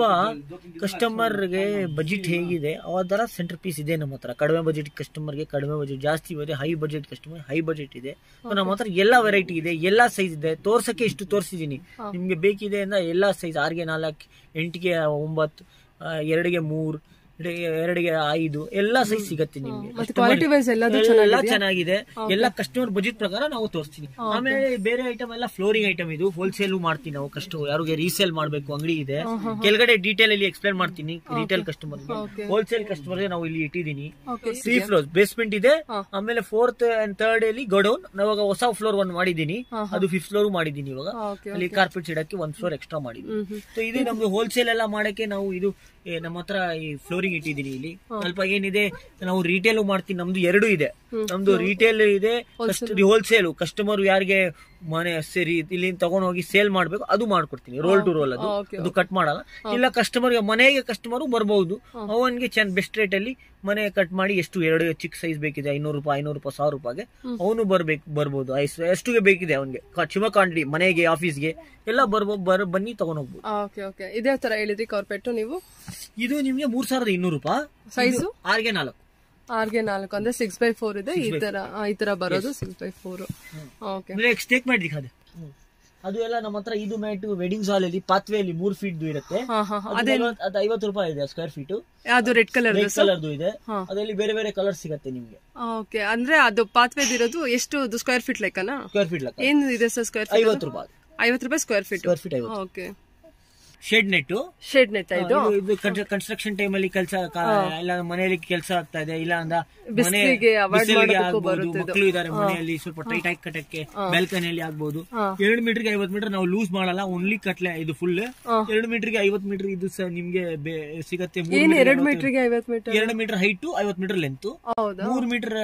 ಕಸ್ಟಮರ್ ಗೆ ಬಜೆಟ್ ಹೇಗಿದೆ ಆ ತರ ಸೆಂಟರ್ ಪೀಸ್ ಇದೆ ನಮ್ಮ ಹತ್ರ ಕಡಿಮೆ ಬಜೆಟ್ ಕಸ್ಟಮರ್ ಗೆ ಕಡಿಮೆ ಬಜೆಟ್ ಜಾಸ್ತಿ ಇದೆ high budget customer high budget ಇದೆ So ನಮ್ಮ ಹತ್ರ ಎಲ್ಲಾ ವೆರೈಟಿ ಇದೆ ಎಲ್ಲಾ ಸೈಜ್ ಇದೆ ತೋರ್ಸಕ್ಕೆ ಇಷ್ಟು ತೋರಿಸಿದೀನಿ ನಿಮ್ಗೆ ಬೇಕಿದೆ ಅಂದ್ರೆ ಎಲ್ಲಾ ಸೈಜ್ ಆರ್ಗೆ ನಾಲ್ಕು ಎಂಟಿಗೆ ಒಂಬತ್ತು ಆ, ಎರಡಿಗೆ ಮೂರ್ ಎರಡಿಗೆ ಐದು ಎಲ್ಲಾ ಸೈಜ್ ಸಿಗತ್ತೆ ನಿಮ್ಗೆ ಮತ್ತೆ ಕ್ವಾಲಿಟಿ ವೈಸ್ ಎಲ್ಲದು ಎಲ್ಲ ಚೆನ್ನಾಗಿದೆ ಎಲ್ಲ ಕಸ್ಟಮರ್ ಬಜೆಟ್ ಪ್ರಕಾರ ನಾವು ತೋರಿಸ್ತೀವಿ ಆಮೇಲೆ ಬೇರೆ ಐಟಮ್ ಎಲ್ಲ ಫ್ಲೋರಿಂಗ್ ಐಟಮ್ ಇದು ಹೋಲ್ಸೇಲ್ ಮಾಡ್ತೀವಿ ನಾವು ಕಷ್ಟ ಯಾರಿಗೆ ರೀಸೇಲ್ ಮಾಡ್ಬೇಕು ಅಂಗಡಿ ಇದೆ ಕೆಳಗಡೆ ಡೀಟೇಲ್ ಅಲ್ಲಿ ಎಕ್ಸ್ಪ್ಲೇನ್ ಮಾಡ್ತೀನಿ ರಿಟೇಲ್ ಕಸ್ಟಮರ್ ಹೋಲ್ಸೇಲ್ ಕಸ್ಟಮರ್ ನಾವು ಇಲ್ಲಿ ಇಟ್ಟಿದ್ದೀನಿ ತ್ರೀ ಫ್ಲೋರ್ ಬೇಸ್ಮೆಂಟ್ ಇದೆ ಆಮೇಲೆ ಫೋರ್ತ್ ಅಂಡ್ ಥರ್ಡ್ ಅಲ್ಲಿ ಗೋಡೌನ್ ನಾವಾಗ ಹೊಸ ಫ್ಲೋರ್ ಒಂದ್ ಮಾಡಿದೀನಿ ಅದು ಫಿಫ್ತ್ ಫ್ಲೋರ್ ಮಾಡಿದೀನಿ ಇವಾಗ ಓಕೆ ಅಲ್ಲಿ ಕಾರ್ಪೆಟ್ಸ್ ಇಡಕ್ಕೆ ಒಂದ್ ಫ್ಲೋರ್ ಎಕ್ಸ್ಟ್ರಾ ಮಾಡಿದೀನಿ ಸೊ ಇದು ನಮ್ದು ಹೋಲ್ಸೇಲ್ ಎಲ್ಲ ಮಾಡಕ್ಕೆ ನಾವು ಇದು ಏ, ನಮ್ಮ ಹತ್ರ ಈ ಫ್ಲೋರಿಂಗ್ ಇಟ್ಟಿದೀನಿ ಇಲ್ಲಿ ಸ್ವಲ್ಪ ಏನಿದೆ ನಾವು ರಿಟೇಲ್ ಮಾಡ್ತೀನಿ ನಮ್ದು ಎರಡು ಇದೆ ನಮ್ದು ರಿಟೇಲ್ ಇದೆ ಹೋಲ್ಸೇಲ್ ಕಸ್ಟಮರ್ ಯಾರಿಗೆ ಮನೆ ಸರಿ ಇಲ್ಲಿ ತಗೊಂಡ್ ಹೋಗಿ ಸೇಲ್ ಮಾಡ್ಬೇಕು ಅದು ಮಾಡ್ಕೊಡ್ತೀನಿ ರೋಲ್ ಟು ರೋಲ್ ಅದು okay, ಅದು ಕಟ್ ಮಾಡಲ್ಲ ಇಲ್ಲ ಕಸ್ಟಮರ್ ಮನೆಗೆ ಕಸ್ಟಮರ್ ಬರ್ಬಹುದು ಅವನ್ಗೆ ಚೆಂದ ಬೆಸ್ಟ್ ರೇಟ್ ಅಲ್ಲಿ ಮನೆ ಕಟ್ ಮಾಡಿ ಎಷ್ಟು ಎರಡು ಚಿಕ್ಕ ಸೈಜ್ ಬೇಕಿದೆ ಐನೂರು ರೂಪಾಯಿ ಐನೂರು ರೂಪಾಯಿ ಸಾವಿರ ರೂಪಾಯಿಗೆ ಅವನು ಬರ್ಬೇಕು ಬರ್ಬೋದು ಐಸ್- ಎಷ್ಟುಗೆ ಬೇಕಿದೆ ಅವನ್ಗೆ ಚಿಮ ಕ್ವಾಂಟಿಟಿ ಮನೆಗೆ ಆಫೀಸ್ಗೆ ಎಲ್ಲ ಬರ್ಬೋದು ಬರ್ ಬನ್ನಿ ತಗೊಂಡ್ ಹೋಗ್ಬೋದು ಓಕೆ ಓಕೆ ಇದೇ ತರ ಹೇಳಿದ್ರಿ ಕಾರ್ಪೆಟ್ ನೀವು ಇದು ನಿಮ್ಗೆ ಮೂರ್ ಸಾವಿರದ ಇನ್ನೂರು ರೂಪಾಯಿ ಸೈಜು ಆರ್ಗೆ ನಾಲ್ಕು ಆರ್ಗೆ ನಾಲ್ಕು ಅಂದ್ರೆ ಸಿಕ್ಸ್ ಬೈ ಫೋರ್ ಇದೆ ಈ ತರ ಆ, ಈ ತರ ಬರೋದು ಸಿಕ್ಸ್ ಬೈ ಫೋರ್ ಓಕೆ ಅಂದ್ರೆ ಸ್ಟೇಕ್ ಮಾಡಿ ದಿಖಾದೆ ಅದು ಎಲ್ಲ ನಮ್ಮ ಹತ್ರ ಇದು ಮ್ಯಾಟ್ ವೆಡ್ಡಿಂಗ್ ಹಾಲ್ ಅಲ್ಲಿ ಪಾತ್ವೆ ಅಲ್ಲಿ ಮೂರ್ ಫೀಟ್ ಇರುತ್ತೆ ಹಾ ಹಾ ಅದು ನಲ್ವತ್ತು- ಅದು ಐವತ್ತು ರೂಪಾಯಿ ಇದೆ ಸ್ಕ್ವೇರ್ ಫೀಟ್ ಅದು ರೆಡ್ ಕಲರ್ ರೆಡ್ ಕಲರ್ದು ಇದೆ ಅದರಲ್ಲಿ ಬೇರೆ ಬೇರೆ ಕಲರ್ ಸಿಗತ್ತೆ ನಿಮ್ಗೆ ಓಕೆ ಅಂದ್ರೆ ಅದು ಪಾತ್ವೇದ್ ಇರೋದು ಎಷ್ಟು ಸ್ಕ್ವೇರ್ ಫೀಟ್ ಲೆಕ್ಕನಾ ಸ್ಕ್ವೇರ್ ಫೀಟ್ ಲೆಕ್ಕ ಏನ್ ಇದೆ ಸರ್ ಸ್ಕ್ವೇರ್ ಫೀಟ್ ಐವತ್ತು ರೂಪಾಯಿ ಐವತ್ತು ರೂಪಾಯಿ ಸ್ಕ್ವೇರ್ ಫೀಟ್ ಸ್ಕ್ವೇರ್ ಫೀಟ್ ಐವತ್ತು okay shed net shade net ಇದು ಇದು ಕನ್ಸ್ಟ್ರಕ್ಷನ್ ಟೈಮ್ ಅಲ್ಲಿ ಕೆಲಸ ಇಲ್ಲ ಮನೆಯಲ್ಲಿ ಕೆಲಸ ಆಗ್ತಾ ಇದೆ ಇಲ್ಲ ಅಂದ ಮನೆ ಬಿಸ್ಲಿಗೆ avoid ಬಿಸಿಲಿಗೆ ಮಾಡೋದಕ್ಕೂ ಆಗ್ಬೋದು ಬರುತ್ತೆ ಇದು. ಮಕ್ಕಳು ಇದಾರೆ ಮನೆಯಲ್ಲಿ ಸ್ವಲ್ಪ ಟೈಟ್ ಆಗಿ ಕಟ್ಟಕ್ಕೆ ಬ್ಯಾಲ್ಕನಿಯಲ್ಲಿ ಆಗ್ಬೋದು ಎರಡು ಮೀಟರ್ಗೆ ಐವತ್ ಮೀಟರ್ ನಾವು ಲೂಸ್ ಮಾಡಲ್ಲ ಓನ್ಲಿ ಕಟ್ಲೆ ಇದು ಫುಲ್ ಎರಡು ಮೀಟರ್ಗೆ ಐವತ್ ಮೀಟರ್ ಇದು ಸಹ ನಿಮ್ಗೆ ಬೆ- ಸಿಗತ್ತೆ ಮೂರ್ ಏನ್ meter ಎರಡ್ ಐವತ್ತು- ಮೀಟರ್ಗೆ ಐವತ್ ಮೀಟರ್ ಎರಡು ಮೀಟರ್ ಹೈಟ್ ಐವತ್ ಮೀಟರ್ ಲೆಂತ್ ಹೌದಾ ಮೂರ್ ಮೀಟರ್